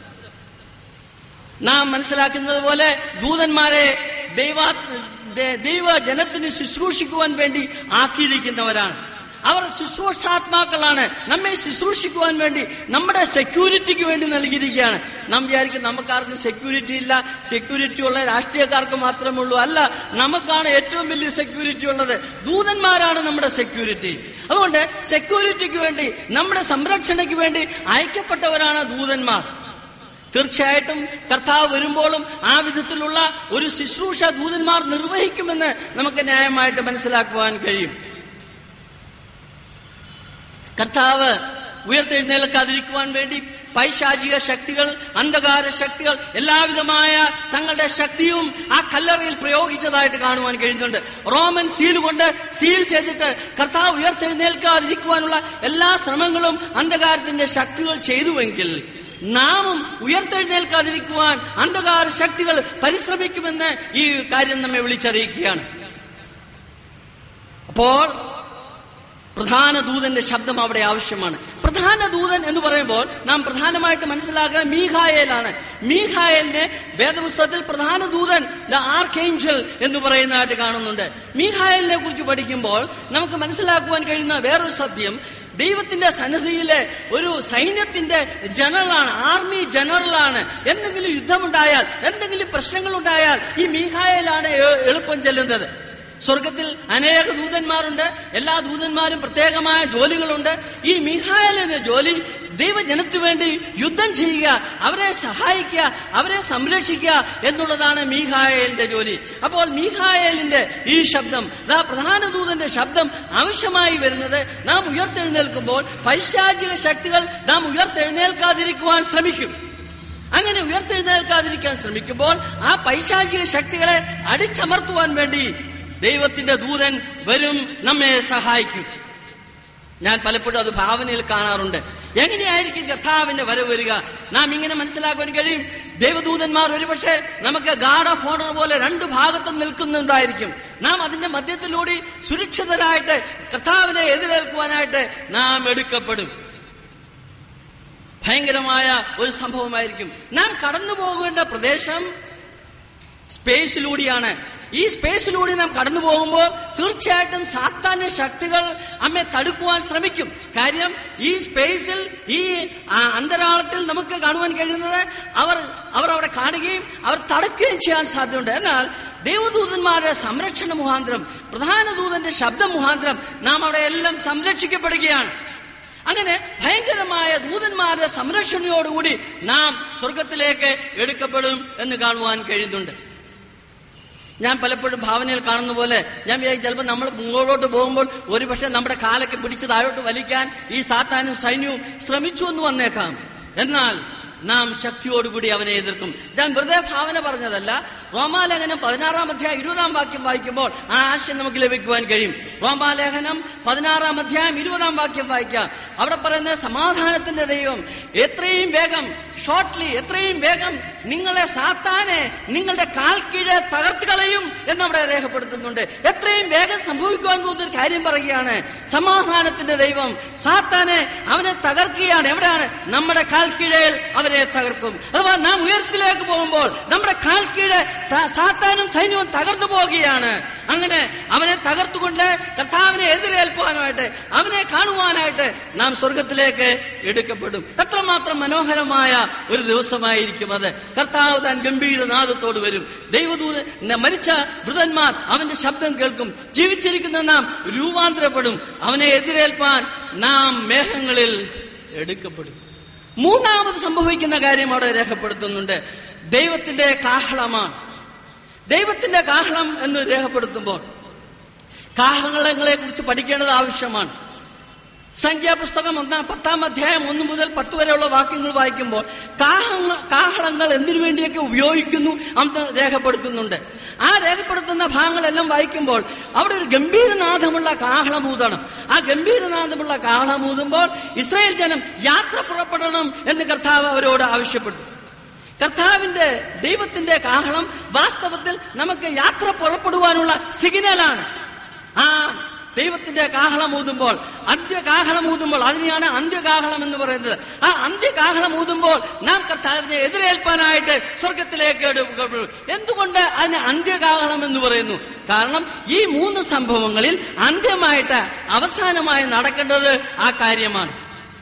നാം മനസ്സിലാക്കുന്നത് പോലെ ദൂതന്മാരെ ദൈവാ ദേ- ദൈവജനത്തിന് ശുശ്രൂഷിക്കുവാൻ വേണ്ടി ആക്കിയിരിക്കുന്നവരാണ് അവർ ശുശ്രൂഷാത്മാക്കളാണ് നമ്മെ ശുശ്രൂഷിക്കുവാൻ വേണ്ടി നമ്മുടെ സെക്യൂരിറ്റിക്ക് വേണ്ടി നൽകിയിരിക്കുകയാണ് നാം വിചാരിക്കും നമുക്കാർക്കും സെക്യൂരിറ്റി ഇല്ല സെക്യൂരിറ്റി ഉള്ള രാഷ്ട്രീയക്കാർക്ക് മാത്രമേ ഉള്ളൂ അല്ല നമുക്കാണ് ഏറ്റവും വലിയ സെക്യൂരിറ്റി ഉള്ളത് ദൂതന്മാരാണ് നമ്മുടെ സെക്യൂരിറ്റി അതുകൊണ്ട് സെക്യൂരിറ്റിക്ക് വേണ്ടി നമ്മുടെ സംരക്ഷണയ്ക്ക് വേണ്ടി അയക്കപ്പെട്ടവരാണ് ദൂതന്മാർ തീർച്ചയായിട്ടും കർത്താവ് വരുമ്പോഴും ആ വിധത്തിലുള്ള ഒരു ശുശ്രൂഷ ദൂതന്മാർ നിർവഹിക്കുമെന്ന് നമുക്ക് ന്യായമായിട്ട് മനസ്സിലാക്കുവാൻ കഴിയും കർത്താവ് ഉയർത്തെഴുന്നേൽക്കാതിരിക്കുവാൻ വേണ്ടി പൈശാചിക ശക്തികൾ അന്ധകാര ശക്തികൾ എല്ലാവിധമായ തങ്ങളുടെ ശക്തിയും ആ കല്ലറയിൽ പ്രയോഗിച്ചതായിട്ട് കാണുവാൻ കഴിയുന്നുണ്ട് റോമൻ സീൽ കൊണ്ട് സീൽ ചെയ്തിട്ട് കർത്താവ് ഉയർത്തെഴുന്നേൽക്കാതിരിക്കുവാനുള്ള എല്ലാ ശ്രമങ്ങളും അന്ധകാരത്തിന്റെ ശക്തികൾ ചെയ്തുവെങ്കിൽ നാമും ഉയർത്തെഴുന്നേൽക്കാതിരിക്കുവാൻ അന്ധകാര ശക്തികൾ പരിശ്രമിക്കുമെന്ന് ഈ കാര്യം നമ്മെ വിളിച്ചറിയിക്കുകയാണ് അപ്പോൾ പ്രധാന ദൂതന്റെ ശബ്ദം അവിടെ ആവശ്യമാണ് പ്രധാന ദൂതൻ എന്ന് പറയുമ്പോൾ നാം പ്രധാനമായിട്ട് മനസ്സിലാക്കുക മീഖായേലാണ് മീഖായേലിനെ വേദപുസ്തകത്തിൽ പ്രധാന ദൂതൻ ദ ആർക്കേഞ്ചൽ എന്ന് പറയുന്നതായിട്ട് കാണുന്നുണ്ട് മീഖായേലിനെ കുറിച്ച് പഠിക്കുമ്പോൾ നമുക്ക് മനസ്സിലാക്കുവാൻ കഴിയുന്ന വേറൊരു സത്യം ദൈവത്തിന്റെ സന്നിധിയിലെ ഒരു സൈന്യത്തിന്റെ ജനറലാണ് ആർമി ജനറലാണ് എന്തെങ്കിലും യുദ്ധമുണ്ടായാൽ എന്തെങ്കിലും പ്രശ്നങ്ങൾ ഉണ്ടായാൽ ഈ മീഖായേലാണ് എ- എളുപ്പം ചെല്ലുന്നത് സ്വർഗത്തിൽ അനേക ദൂതന്മാരുണ്ട് എല്ലാ ദൂതന്മാരും പ്രത്യേകമായ ജോലികളുണ്ട് ഈ മീഖായലിന്റെ ജോലി ദൈവജനത്തിനു വേണ്ടി യുദ്ധം ചെയ്യുക അവരെ സഹായിക്കുക അവരെ സംരക്ഷിക്കുക എന്നുള്ളതാണ് മീഖായലിന്റെ ജോലി അപ്പോൾ മീഖായലിന്റെ ഈ ശബ്ദം ദാ പ്രധാന ദൂതന്റെ ശബ്ദം ആവശ്യമായി വരുന്നത് നാം ഉയർത്തെഴുന്നേൽക്കുമ്പോൾ പൈശാചിക ശക്തികൾ നാം ഉയർത്തെഴുന്നേൽക്കാതിരിക്കുവാൻ ശ്രമിക്കും അങ്ങനെ ഉയർത്തെഴുന്നേൽക്കാതിരിക്കാൻ ശ്രമിക്കുമ്പോൾ ആ പൈശാചിക ശക്തികളെ അടിച്ചമർത്തുവാൻ വേണ്ടി ദൈവത്തിന്റെ ദൂതൻ വരും നമ്മെ സഹായിക്കും ഞാൻ പലപ്പോഴും അത് ഭാവനയിൽ കാണാറുണ്ട് എങ്ങനെയായിരിക്കും കർത്താവിന്റെ വരവ് വരിക നാം ഇങ്ങനെ മനസ്സിലാക്കാൻ കഴിയും ദൈവദൂതന്മാർ ഒരുപക്ഷെ നമുക്ക് ഗാർഡ് ഓഫ് ഓണർ പോലെ രണ്ട് ഭാഗത്തും നിൽക്കുന്നുണ്ടായിരിക്കും നാം അതിന്റെ മധ്യത്തിലൂടെ സുരക്ഷിതരായിട്ട് കർത്താവിനെ എതിരേൽക്കുവാനായിട്ട് നാം എടുക്കപ്പെടും ഭയങ്കരമായ ഒരു സംഭവമായിരിക്കും നാം കടന്നു പോകേണ്ട പ്രദേശം സ്പേസിലൂടെയാണ് ഈ സ്പേസിലൂടെ നാം കടന്നു പോകുമ്പോൾ തീർച്ചയായിട്ടും സാത്താന്യ ശക്തികൾ നമ്മെ തടുക്കുവാൻ ശ്രമിക്കും കാര്യം ഈ സ്പേസിൽ ഈ ആ, അന്തരാളത്തിൽ നമുക്ക് കാണുവാൻ കഴിയുന്നത് അവർ അവർ അവിടെ കാണുകയും അവർ തടുക്കുകയും ചെയ്യാൻ സാധ്യതയുണ്ട് എന്നാൽ ദൈവദൂതന്മാരുടെ സംരക്ഷണ മുഖാന്തരം പ്രധാന ദൂതന്റെ ശബ്ദം മുഖാന്തരം നാം അവിടെ എല്ലാം സംരക്ഷിക്കപ്പെടുകയാണ് അങ്ങനെ ഭയങ്കരമായ ദൂതന്മാരുടെ സംരക്ഷണയോടുകൂടി നാം സ്വർഗത്തിലേക്ക് എടുക്കപ്പെടും എന്ന് കാണുവാൻ കഴിയുന്നുണ്ട് ഞാൻ പലപ്പോഴും ഭാവനയിൽ കാണുന്ന പോലെ ഞാൻ വിചാരിക്കും ചിലപ്പോൾ നമ്മൾ മുമ്പോട്ട് പോകുമ്പോൾ ഒരുപക്ഷെ നമ്മുടെ കാലൊക്കെ പിടിച്ച് താഴോട്ട് വലിക്കാൻ ഈ സാത്താനും സൈന്യവും ശ്രമിച്ചു എന്ന് വന്നേക്കാം എന്നാൽ നാം ശക്തിയോടുകൂടി അവനെ എതിർക്കും ഞാൻ വെറുതെ ഭാവന പറഞ്ഞതല്ല റോമാലേഖനം പതിനാറാം അധ്യായം ഇരുപതാം വാക്യം വായിക്കുമ്പോൾ ആ ആശയം നമുക്ക് ലഭിക്കുവാൻ കഴിയും റോമാലേഖനം പതിനാറാം അധ്യായം ഇരുപതാം വാക്യം വായിക്കാം അവിടെ പറയുന്ന സമാധാനത്തിന്റെ ദൈവം എത്രയും വേഗം ഷോർട്ട്ലി എത്രയും വേഗം നിങ്ങളെ സാത്താനെ നിങ്ങളുടെ കാൽ കീഴെ തകർത്ത് കളയും എന്നവിടെ രേഖപ്പെടുത്തുന്നുണ്ട് എത്രയും വേഗം സംഭവിക്കുവാൻ പോകുന്ന ഒരു കാര്യം പറയുകയാണ് സമാധാനത്തിന്റെ ദൈവം സാത്താനെ അവനെ തകർക്കുകയാണ് എവിടെയാണ് നമ്മുടെ കാൽ കീഴയിൽ അവരെ തകർക്കും അഥവാ നാം ഉയരത്തിലേക്ക് പോകുമ്പോൾ നമ്മുടെ കാൽ കീഴെ ത- സാത്താനും സൈന്യവും തകർന്നു പോവുകയാണ് അങ്ങനെ അവനെ തകർത്തുകൊണ്ട് കർത്താവിനെ എതിരേൽക്കുവാനായിട്ട് അവനെ കാണുവാനായിട്ട് നാം സ്വർഗത്തിലേക്ക് എടുക്കപ്പെടും എത്രമാത്രം മനോഹരമായ ഒരു ദിവസമായിരിക്കും അത് കർത്താവ് താൻ ഗംഭീര നാദത്തോട് വരും ദൈവദൂത ന- മരിച്ച വൃതന്മാർ അവന്റെ ശബ്ദം കേൾക്കും ജീവിച്ചിരിക്കുന്ന നാം രൂപാന്തരപ്പെടും അവനെ എതിരേൽപ്പാൻ നാം മേഘങ്ങളിൽ എടുക്കപ്പെടും മൂന്നാമത് സംഭവിക്കുന്ന കാര്യം അവിടെ രേഖപ്പെടുത്തുന്നുണ്ട് ദൈവത്തിന്റെ കാഹളമാണ് ദൈവത്തിന്റെ കാഹളം എന്ന് രേഖപ്പെടുത്തുമ്പോൾ കാഹളങ്ങളെ കുറിച്ച് പഠിക്കേണ്ടത് ആവശ്യമാണ് സംഖ്യാപുസ്തകം ഒന്നാം പത്താം അധ്യായം ഒന്ന് മുതൽ പത്ത് വരെയുള്ള വാക്യങ്ങൾ വായിക്കുമ്പോൾ കാഹള കാഹളങ്ങൾ എന്തിനു വേണ്ടിയൊക്കെ ഉപയോഗിക്കുന്നു അന്ന് രേഖപ്പെടുത്തുന്നുണ്ട് ആ രേഖപ്പെടുത്തുന്ന ഭാഗങ്ങളെല്ലാം വായിക്കുമ്പോൾ അവിടെ ഒരു ഗംഭീരനാഥമുള്ള കാഹളമൂതണം ആ ഗംഭീരനാഥമുള്ള കാഹളമൂതുമ്പോൾ ഇസ്രായേൽ ജനം യാത്ര പുറപ്പെടണം എന്ന് കർത്താവ് അവരോട് ആവശ്യപ്പെട്ടു കർത്താവിന്റെ ദൈവത്തിന്റെ കാഹളം വാസ്തവത്തിൽ നമുക്ക് യാത്ര പുറപ്പെടുവാനുള്ള സിഗ്നലാണ് ആ ദൈവത്തിന്റെ കാഹളം ഊതുമ്പോൾ അന്ത്യകാഹളം ഊതുമ്പോൾ അതിനെയാണ് അന്ത്യകാഹളം എന്ന് പറയുന്നത് ആ അന്ത്യകാഹളം ഊതുമ്പോൾ നാം കർത്താവിനെ എതിരേൽപ്പാനായിട്ട് സ്വർഗത്തിലേക്ക് എടുക്കപ്പെടും എന്തുകൊണ്ട് അതിന് അന്ത്യകാഹളം എന്ന് പറയുന്നു കാരണം ഈ മൂന്ന് സംഭവങ്ങളിൽ അന്ത്യമായിട്ട് അവസാനമായി നടക്കേണ്ടത് ആ കാര്യമാണ്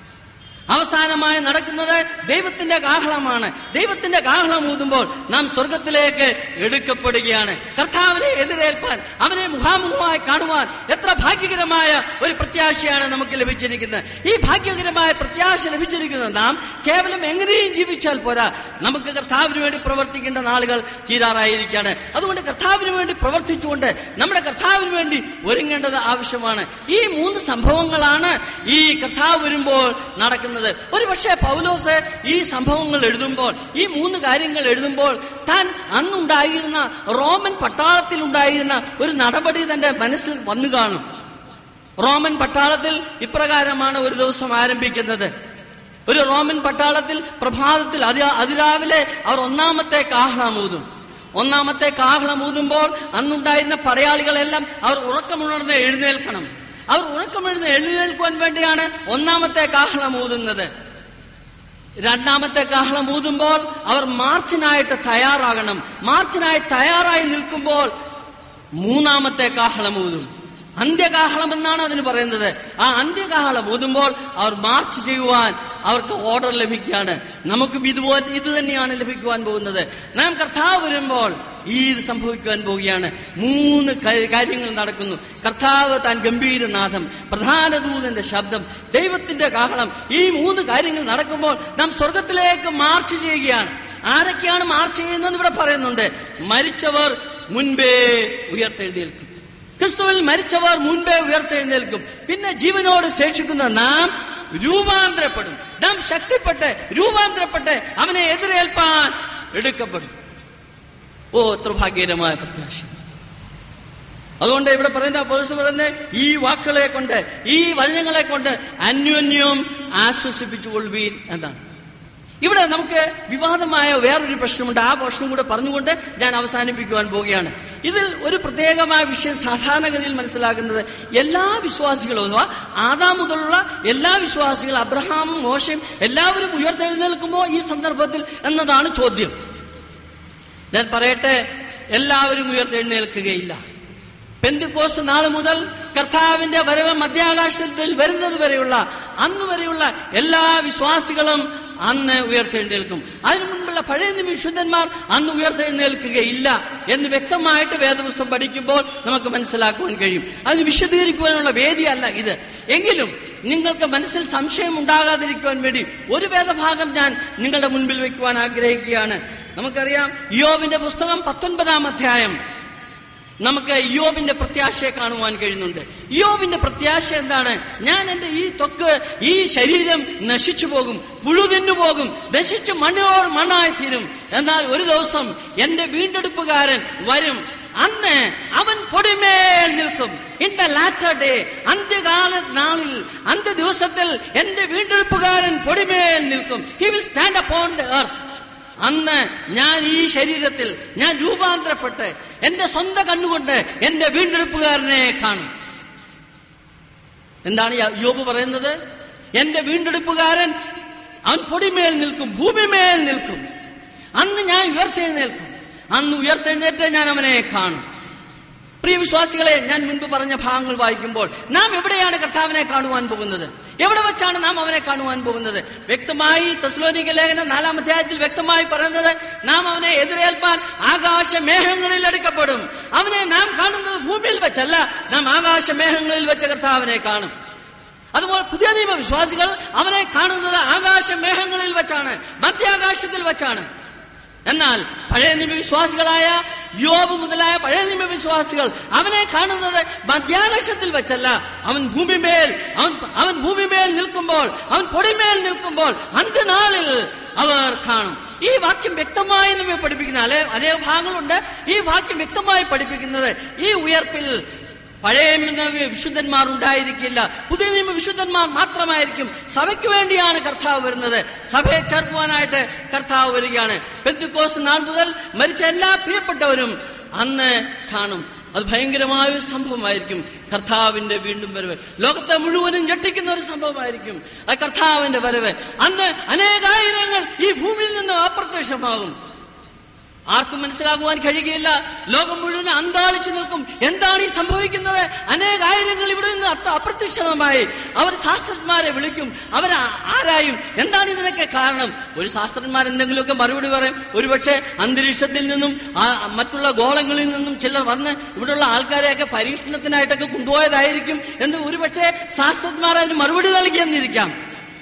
അവസാനമായി നടക്കുന്നത് ദൈവത്തിന്റെ കാഹളമാണ് ദൈവത്തിന്റെ കാഹളം ഊതുമ്പോൾ നാം സ്വർഗത്തിലേക്ക് എടുക്കപ്പെടുകയാണ് കർത്താവിനെ എതിരേൽപ്പാൻ അവനെ മുഖാമുഖമായി കാണുവാൻ എത്ര ഭാഗ്യകരമായ ഒരു പ്രത്യാശയാണ് നമുക്ക് ലഭിച്ചിരിക്കുന്നത് ഈ ഭാഗ്യകരമായ പ്രത്യാശ ലഭിച്ചിരിക്കുന്നത് നാം കേവലം എങ്ങനെയും ജീവിച്ചാൽ പോരാ നമുക്ക് കർത്താവിന് വേണ്ടി പ്രവർത്തിക്കേണ്ട നാളുകൾ തീരാറായിരിക്കുകയാണ് അതുകൊണ്ട് കർത്താവിന് വേണ്ടി പ്രവർത്തിച്ചുകൊണ്ട് നമ്മുടെ കർത്താവിന് വേണ്ടി ഒരുങ്ങേണ്ടത് ആവശ്യമാണ് ഈ മൂന്ന് സംഭവങ്ങളാണ് ഈ കർത്താവ് വരുമ്പോൾ നടക്കുന്നത് ഒരു പക്ഷേ പൗലോസ് ഈ സംഭവങ്ങൾ എഴുതുമ്പോൾ ഈ മൂന്ന് കാര്യങ്ങൾ എഴുതുമ്പോൾ താൻ അന്നുണ്ടായിരുന്ന റോമൻ പട്ടാളത്തിൽ ഉണ്ടായിരുന്ന ഒരു നടപടി തന്റെ മനസ്സിൽ വന്നു കാണും റോമൻ പട്ടാളത്തിൽ ഇപ്രകാരമാണ് ഒരു ദിവസം ആരംഭിക്കുന്നത് ഒരു റോമൻ പട്ടാളത്തിൽ പ്രഭാതത്തിൽ അതി അതിരാവിലെ അവർ ഒന്നാമത്തെ കാഹളമൂതും ഒന്നാമത്തെ കാഹളമൂതുമ്പോൾ അന്നുണ്ടായിരുന്ന പടയാളികളെല്ലാം അവർ ഉറക്കമുണർന്ന് എഴുന്നേൽക്കണം അവർ ഉറക്കമെഴുന്ന് എഴുന്നേൽക്കുവാൻ വേണ്ടിയാണ് ഒന്നാമത്തെ കാഹളം ഊതുന്നത് രണ്ടാമത്തെ കാഹളം ഊതുമ്പോൾ അവർ മാർച്ചിനായിട്ട് തയ്യാറാകണം മാർച്ചിനായി തയ്യാറായി നിൽക്കുമ്പോൾ മൂന്നാമത്തെ കാഹളം ഊതും അന്ത്യകാഹളം എന്നാണ് അതിന് പറയുന്നത് ആ അന്ത്യകാഹളം ഊതുമ്പോൾ അവർ മാർച്ച് ചെയ്യുവാൻ അവർക്ക് ഓർഡർ ലഭിക്കുകയാണ് നമുക്കും ഇതുപോലെ ഇത് തന്നെയാണ് ലഭിക്കുവാൻ പോകുന്നത് നാം കർത്താവ് വരുമ്പോൾ ഈ ഇത് സംഭവിക്കുവാൻ പോവുകയാണ് മൂന്ന് ക- കാര്യങ്ങൾ നടക്കുന്നു കർത്താവ് താൻ ഗംഭീരനാഥം പ്രധാന ദൂതന്റെ ശബ്ദം ദൈവത്തിന്റെ കാഹളം ഈ മൂന്ന് കാര്യങ്ങൾ നടക്കുമ്പോൾ നാം സ്വർഗത്തിലേക്ക് മാർച്ച് ചെയ്യുകയാണ് ആരൊക്കെയാണ് മാർച്ച് ചെയ്യുന്നത് ഇവിടെ പറയുന്നുണ്ട് മരിച്ചവർ മുൻപേ ഉയർത്തെഴുന്നേൽക്കും ക്രിസ്തുവിൽ മരിച്ചവർ മുൻപേ ഉയർത്തെഴുന്നേൽക്കും പിന്നെ ജീവനോട് ശേഷിക്കുന്ന നാം രൂപാന്തരപ്പെടും നാം ശക്തിപ്പെട്ട് രൂപാന്തരപ്പെട്ട് അവനെ എതിരേൽപ്പാൻ എടുക്കപ്പെടും ഓ എത്ര ഭാഗ്യകരമായ പ്രത്യാശ അതുകൊണ്ട് ഇവിടെ പറയുന്ന പോലീസ് പറയുന്നത് ഈ വാക്കുകളെ കൊണ്ട് ഈ വചനങ്ങളെ കൊണ്ട് അന്യോന്യം ആശ്വസിപ്പിച്ചുകൊള്ളുവീൻ എന്നാണ് ഇവിടെ നമുക്ക് വിവാദമായ വേറൊരു പ്രശ്നമുണ്ട് ആ പ്രശ്നം കൂടെ പറഞ്ഞുകൊണ്ട് ഞാൻ അവസാനിപ്പിക്കുവാൻ പോവുകയാണ് ഇതിൽ ഒരു പ്രത്യേകമായ വിഷയം സാധാരണഗതിയിൽ മനസ്സിലാക്കുന്നത് എല്ലാ വിശ്വാസികളും അഥവാ ആദാം മുതലുള്ള എല്ലാ വിശ്വാസികളും അബ്രഹാമും മോശയും എല്ലാവരും ഉയർത്തെഴുന്നേൽക്കുമോ ഈ സന്ദർഭത്തിൽ എന്നതാണ് ചോദ്യം ഞാൻ പറയട്ടെ എല്ലാവരും ഉയർത്തെഴുന്നേൽക്കുകയില്ല പെന്തുക്കോസ് നാൾ മുതൽ കർത്താവിന്റെ വരവ് മധ്യാകാശത്തിൽ വരുന്നത് വരെയുള്ള അന്ന് വരെയുള്ള എല്ലാ വിശ്വാസികളും അന്ന് ഉയർത്തെഴുന്നേൽക്കും അതിനു മുൻപുള്ള പഴയ വിശുദ്ധന്മാർ അന്ന് ഉയർത്തെഴുന്നേൽക്കുകയില്ല എന്ന് വ്യക്തമായിട്ട് വേദപുസ്തകം പഠിക്കുമ്പോൾ നമുക്ക് മനസ്സിലാക്കുവാൻ കഴിയും അതിന് വിശദീകരിക്കുവാനുള്ള വേദിയല്ല ഇത് എങ്കിലും നിങ്ങൾക്ക് മനസ്സിൽ സംശയം ഉണ്ടാകാതിരിക്കുവാൻ വേണ്ടി ഒരു വേദഭാഗം ഞാൻ നിങ്ങളുടെ മുൻപിൽ വെക്കുവാൻ ആഗ്രഹിക്കുകയാണ് നമുക്കറിയാം യോവിന്റെ പുസ്തകം പത്തൊൻപതാം അധ്യായം നമുക്ക് യോബിന്റെ പ്രത്യാശയെ കാണുവാൻ കഴിയുന്നുണ്ട് യോബിന്റെ പ്രത്യാശ എന്താണ് ഞാൻ എന്റെ ഈ ത്വക്ക് ഈ ശരീരം നശിച്ചു പോകും പുഴുതിന്നു പോകും നശിച്ച് മണ്ണോട് മണ്ണായി തീരും എന്നാൽ ഒരു ദിവസം എന്റെ വീണ്ടെടുപ്പുകാരൻ വരും അന്ന് അവൻ പൊടിമേൽ നിൽക്കും ഇൻ ദ ലാറ്റർ ഡേ അന്ത്യകാല നാളിൽ അന്ത്യ ദിവസത്തിൽ എന്റെ വീണ്ടെടുപ്പുകാരൻ പൊടിമേൽ നിൽക്കും he will stand upon the earth അന്ന് ഞാൻ ഈ ശരീരത്തിൽ ഞാൻ രൂപാന്തരപ്പെട്ട് എന്റെ സ്വന്തം കണ്ണുകൊണ്ട് എന്റെ വീണ്ടെടുപ്പുകാരനെ കാണും എന്താണ് യ- യോബ് പറയുന്നത് എന്റെ വീണ്ടെടുപ്പുകാരൻ അവൻ പൊടിമേൽ നിൽക്കും ഭൂമിമേൽ നിൽക്കും അന്ന് ഞാൻ ഉയർത്തെഴുന്നേൽക്കും അന്ന് ഉയർത്തെഴുന്നേറ്റ് ഞാൻ അവനെ കാണും പ്രിയ വിശ്വാസികളെ ഞാൻ മുൻപ് പറഞ്ഞ ഭാഗങ്ങൾ വായിക്കുമ്പോൾ നാം എവിടെയാണ് കർത്താവിനെ കാണുവാൻ പോകുന്നത് എവിടെ വെച്ചാണ് നാം അവനെ കാണുവാൻ പോകുന്നത് വ്യക്തമായി തസ്ലോനിക ലേഖന നാലാം അധ്യായത്തിൽ വ്യക്തമായി പറയുന്നത് നാം അവനെ എതിരേൽപ്പാൻ ആകാശ മേഘങ്ങളിൽ എടുക്കപ്പെടും അവനെ നാം കാണുന്നത് ഭൂമിയിൽ വെച്ചല്ല നാം ആകാശ മേഘങ്ങളിൽ വെച്ച കർത്താവിനെ കാണും അതുപോലെ പുതിയ നിയമ വിശ്വാസികൾ അവനെ കാണുന്നത് ആകാശ മേഘങ്ങളിൽ വെച്ചാണ് മധ്യാകാശത്തിൽ വെച്ചാണ് എന്നാൽ പഴയ നിയമവിശ്വാസികളായ യോബ് മുതലായ പഴയ നിയമവിശ്വാസികൾ അവനെ കാണുന്നത് മധ്യാകാശത്തിൽ വെച്ചല്ല അവൻ ഭൂമിമേൽ അവൻ അവൻ ഭൂമിമേൽ നിൽക്കുമ്പോൾ അവൻ പൊടിമേൽ നിൽക്കുമ്പോൾ അന്ത്യനാളിൽ അവർ കാണും ഈ വാക്യം വ്യക്തമായി നമ്മെ പഠിപ്പിക്കുന്ന അല്ലെ അതേ ഭാഗങ്ങളുണ്ട് ഈ വാക്യം വ്യക്തമായി പഠിപ്പിക്കുന്നത് ഈ ഉയർപ്പിൽ പഴയ നിയമ വിശുദ്ധന്മാർ ഉണ്ടായിരിക്കില്ല പുതിയ നിയമ വിശുദ്ധന്മാർ മാത്രമായിരിക്കും സഭയ്ക്ക് വേണ്ടിയാണ് കർത്താവ് വരുന്നത് സഭയെ ചേർക്കുവാനായിട്ട് കർത്താവ് വരികയാണ് പെന്തുക്കോസ് നാൾ മുതൽ മരിച്ച എല്ലാ പ്രിയപ്പെട്ടവരും അന്ന് കാണും അത് ഭയങ്കരമായ ഒരു സംഭവമായിരിക്കും കർത്താവിന്റെ വീണ്ടും വരവ് ലോകത്തെ മുഴുവനും ഞെട്ടിക്കുന്ന ഒരു സംഭവമായിരിക്കും അത് കർത്താവിന്റെ വരവ് അന്ന് അനേകായിരങ്ങൾ ഈ ഭൂമിയിൽ നിന്ന് അപ്രത്യക്ഷമാകും ആർക്കും മനസ്സിലാകുവാൻ കഴിയുകയില്ല ലോകം മുഴുവൻ അന്താളിച്ചു നിൽക്കും എന്താണ് ഈ സംഭവിക്കുന്നത് അനേകായിരങ്ങൾ ഇവിടെ നിന്ന് അത്ത- അപ്രത്യക്ഷിതമായി അവർ ശാസ്ത്രജ്ഞന്മാരെ വിളിക്കും അവർ ആ- ആരായും എന്താണ് ഇതിനൊക്കെ കാരണം ഒരു ശാസ്ത്രജ്ഞന്മാർ എന്തെങ്കിലുമൊക്കെ മറുപടി പറയും ഒരുപക്ഷെ അന്തരീക്ഷത്തിൽ നിന്നും ആ മറ്റുള്ള ഗോളങ്ങളിൽ നിന്നും ചിലർ വന്ന് ഇവിടെയുള്ള ആൾക്കാരെയൊക്കെ പരീക്ഷണത്തിനായിട്ടൊക്കെ കൊണ്ടുപോയതായിരിക്കും എന്ന് ഒരുപക്ഷെ ശാസ്ത്രജ്ഞന്മാർ അതിന് മറുപടി നൽകിയെന്നിരിക്കാം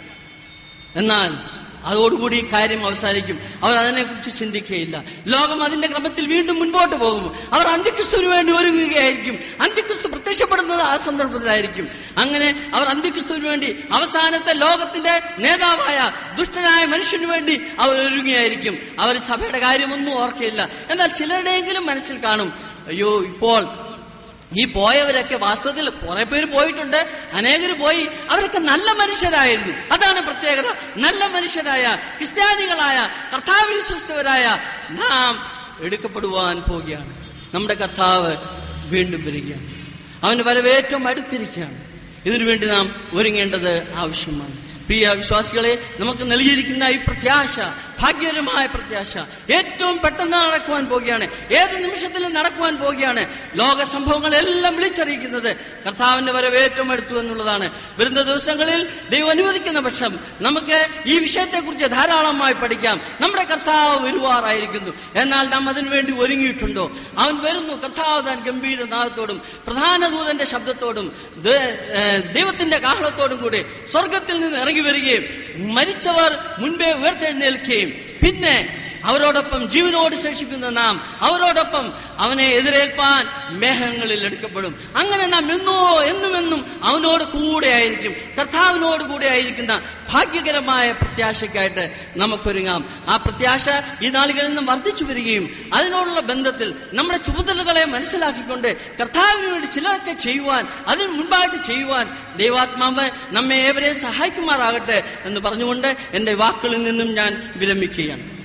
എന്നാൽ അതോടുകൂടി ഈ കാര്യം അവസാനിക്കും അവർ അതിനെക്കുറിച്ച് ചിന്തിക്കുകയില്ല ലോകം അതിന്റെ ക്രമത്തിൽ വീണ്ടും മുൻപോട്ട് പോകും അവർ അന്ത്യക്രിസ്തുവിന് വേണ്ടി ഒരുങ്ങുകയായിരിക്കും അന്ത്യക്രിസ്തു പ്രത്യക്ഷപ്പെടുന്നത് ആ സന്ദർഭത്തിലായിരിക്കും അങ്ങനെ അവർ അന്ത്യക്രിസ്തുവിന് വേണ്ടി അവസാനത്തെ ലോകത്തിന്റെ നേതാവായ ദുഷ്ടനായ മനുഷ്യന് വേണ്ടി അവർ ഒരുങ്ങുകയായിരിക്കും അവർ സഭയുടെ കാര്യമൊന്നും ഓർക്കയില്ല എന്നാൽ ചിലരുടെയെങ്കിലും മനസ്സിൽ കാണും അയ്യോ ഇപ്പോൾ ഈ പോയവരൊക്കെ വാസ്തവത്തിൽ കുറെ പേര് പോയിട്ടുണ്ട് അനേകർ പോയി അവരൊക്കെ നല്ല മനുഷ്യരായിരുന്നു അതാണ് പ്രത്യേകത നല്ല മനുഷ്യരായ ക്രിസ്ത്യാനികളായ കർത്താവ് വിശ്വസിച്ചവരായ നാം എടുക്കപ്പെടുവാൻ പോവുകയാണ് നമ്മുടെ കർത്താവ് വീണ്ടും വരികയാണ് അവന് വരവ് ഏറ്റവും അടുത്തിരിക്കുകയാണ് ഇതിനു വേണ്ടി നാം ഒരുങ്ങേണ്ടത് ആവശ്യമാണ് പ്രിയ വിശ്വാസികളെ നമുക്ക് നൽകിയിരിക്കുന്ന ഈ പ്രത്യാശ ഭാഗ്യകരമായ പ്രത്യാശ ഏറ്റവും പെട്ടെന്ന് നടക്കുവാൻ പോവുകയാണ് ഏത് നിമിഷത്തിലും നടക്കുവാൻ പോവുകയാണ് ലോക സംഭവങ്ങളെല്ലാം വിളിച്ചറിയിക്കുന്നത് കർത്താവിന്റെ വരവ് ഏറ്റവും അടുത്തു എന്നുള്ളതാണ് വരുന്ന ദിവസങ്ങളിൽ ദൈവം അനുവദിക്കുന്ന പക്ഷം നമുക്ക് ഈ വിഷയത്തെക്കുറിച്ച് ധാരാളമായി പഠിക്കാം നമ്മുടെ കർത്താവ് വരുവാറായിരിക്കുന്നു എന്നാൽ നാം അതിനു വേണ്ടി ഒരുങ്ങിയിട്ടുണ്ടോ അവൻ വരുന്നു കർത്താവ് താൻ ഗംഭീര നാദത്തോടും പ്രധാന ദൂതന്റെ ശബ്ദത്തോടും ദേ- ഏഹ് ദൈവത്തിന്റെ കാഹളത്തോടും കൂടി സ്വർഗത്തിൽ നിന്ന് ഇറങ്ങി വരികയും മരിച്ചവർ മുൻപേ ഉയർത്തെഴുന്നേൽക്കുകയും പിന്നെ അവരോടൊപ്പം ജീവനോട് ശേഷിക്കുന്ന നാം അവരോടൊപ്പം അവനെ എതിരേൽപ്പാൻ മേഘങ്ങളിൽ എടുക്കപ്പെടും അങ്ങനെ നാം എന്നോ എന്നുമെന്നും അവനോട് കൂടെ ആയിരിക്കും കർത്താവിനോട് കൂടെ ആയിരിക്കുന്ന ഭാഗ്യകരമായ പ്രത്യാശയ്ക്കായിട്ട് നമുക്കൊരുങ്ങാം ആ പ്രത്യാശ ഈ നാളുകളിൽ നിന്നും വർദ്ധിച്ചു വരികയും അതിനോടുള്ള ബന്ധത്തിൽ നമ്മുടെ ചുമതലകളെ മനസ്സിലാക്കിക്കൊണ്ട് കർത്താവിന് വേണ്ടി ചിലതൊക്കെ ചെയ്യുവാൻ അതിന് മുൻപായിട്ട് ചെയ്യുവാൻ ദൈവാത്മാവ് നമ്മെ ഏവരെ സഹായിക്കുമാറാകട്ടെ എന്ന് പറഞ്ഞുകൊണ്ട് എന്റെ വാക്കുകളിൽ നിന്നും ഞാൻ വിരമിക്കുകയാണ്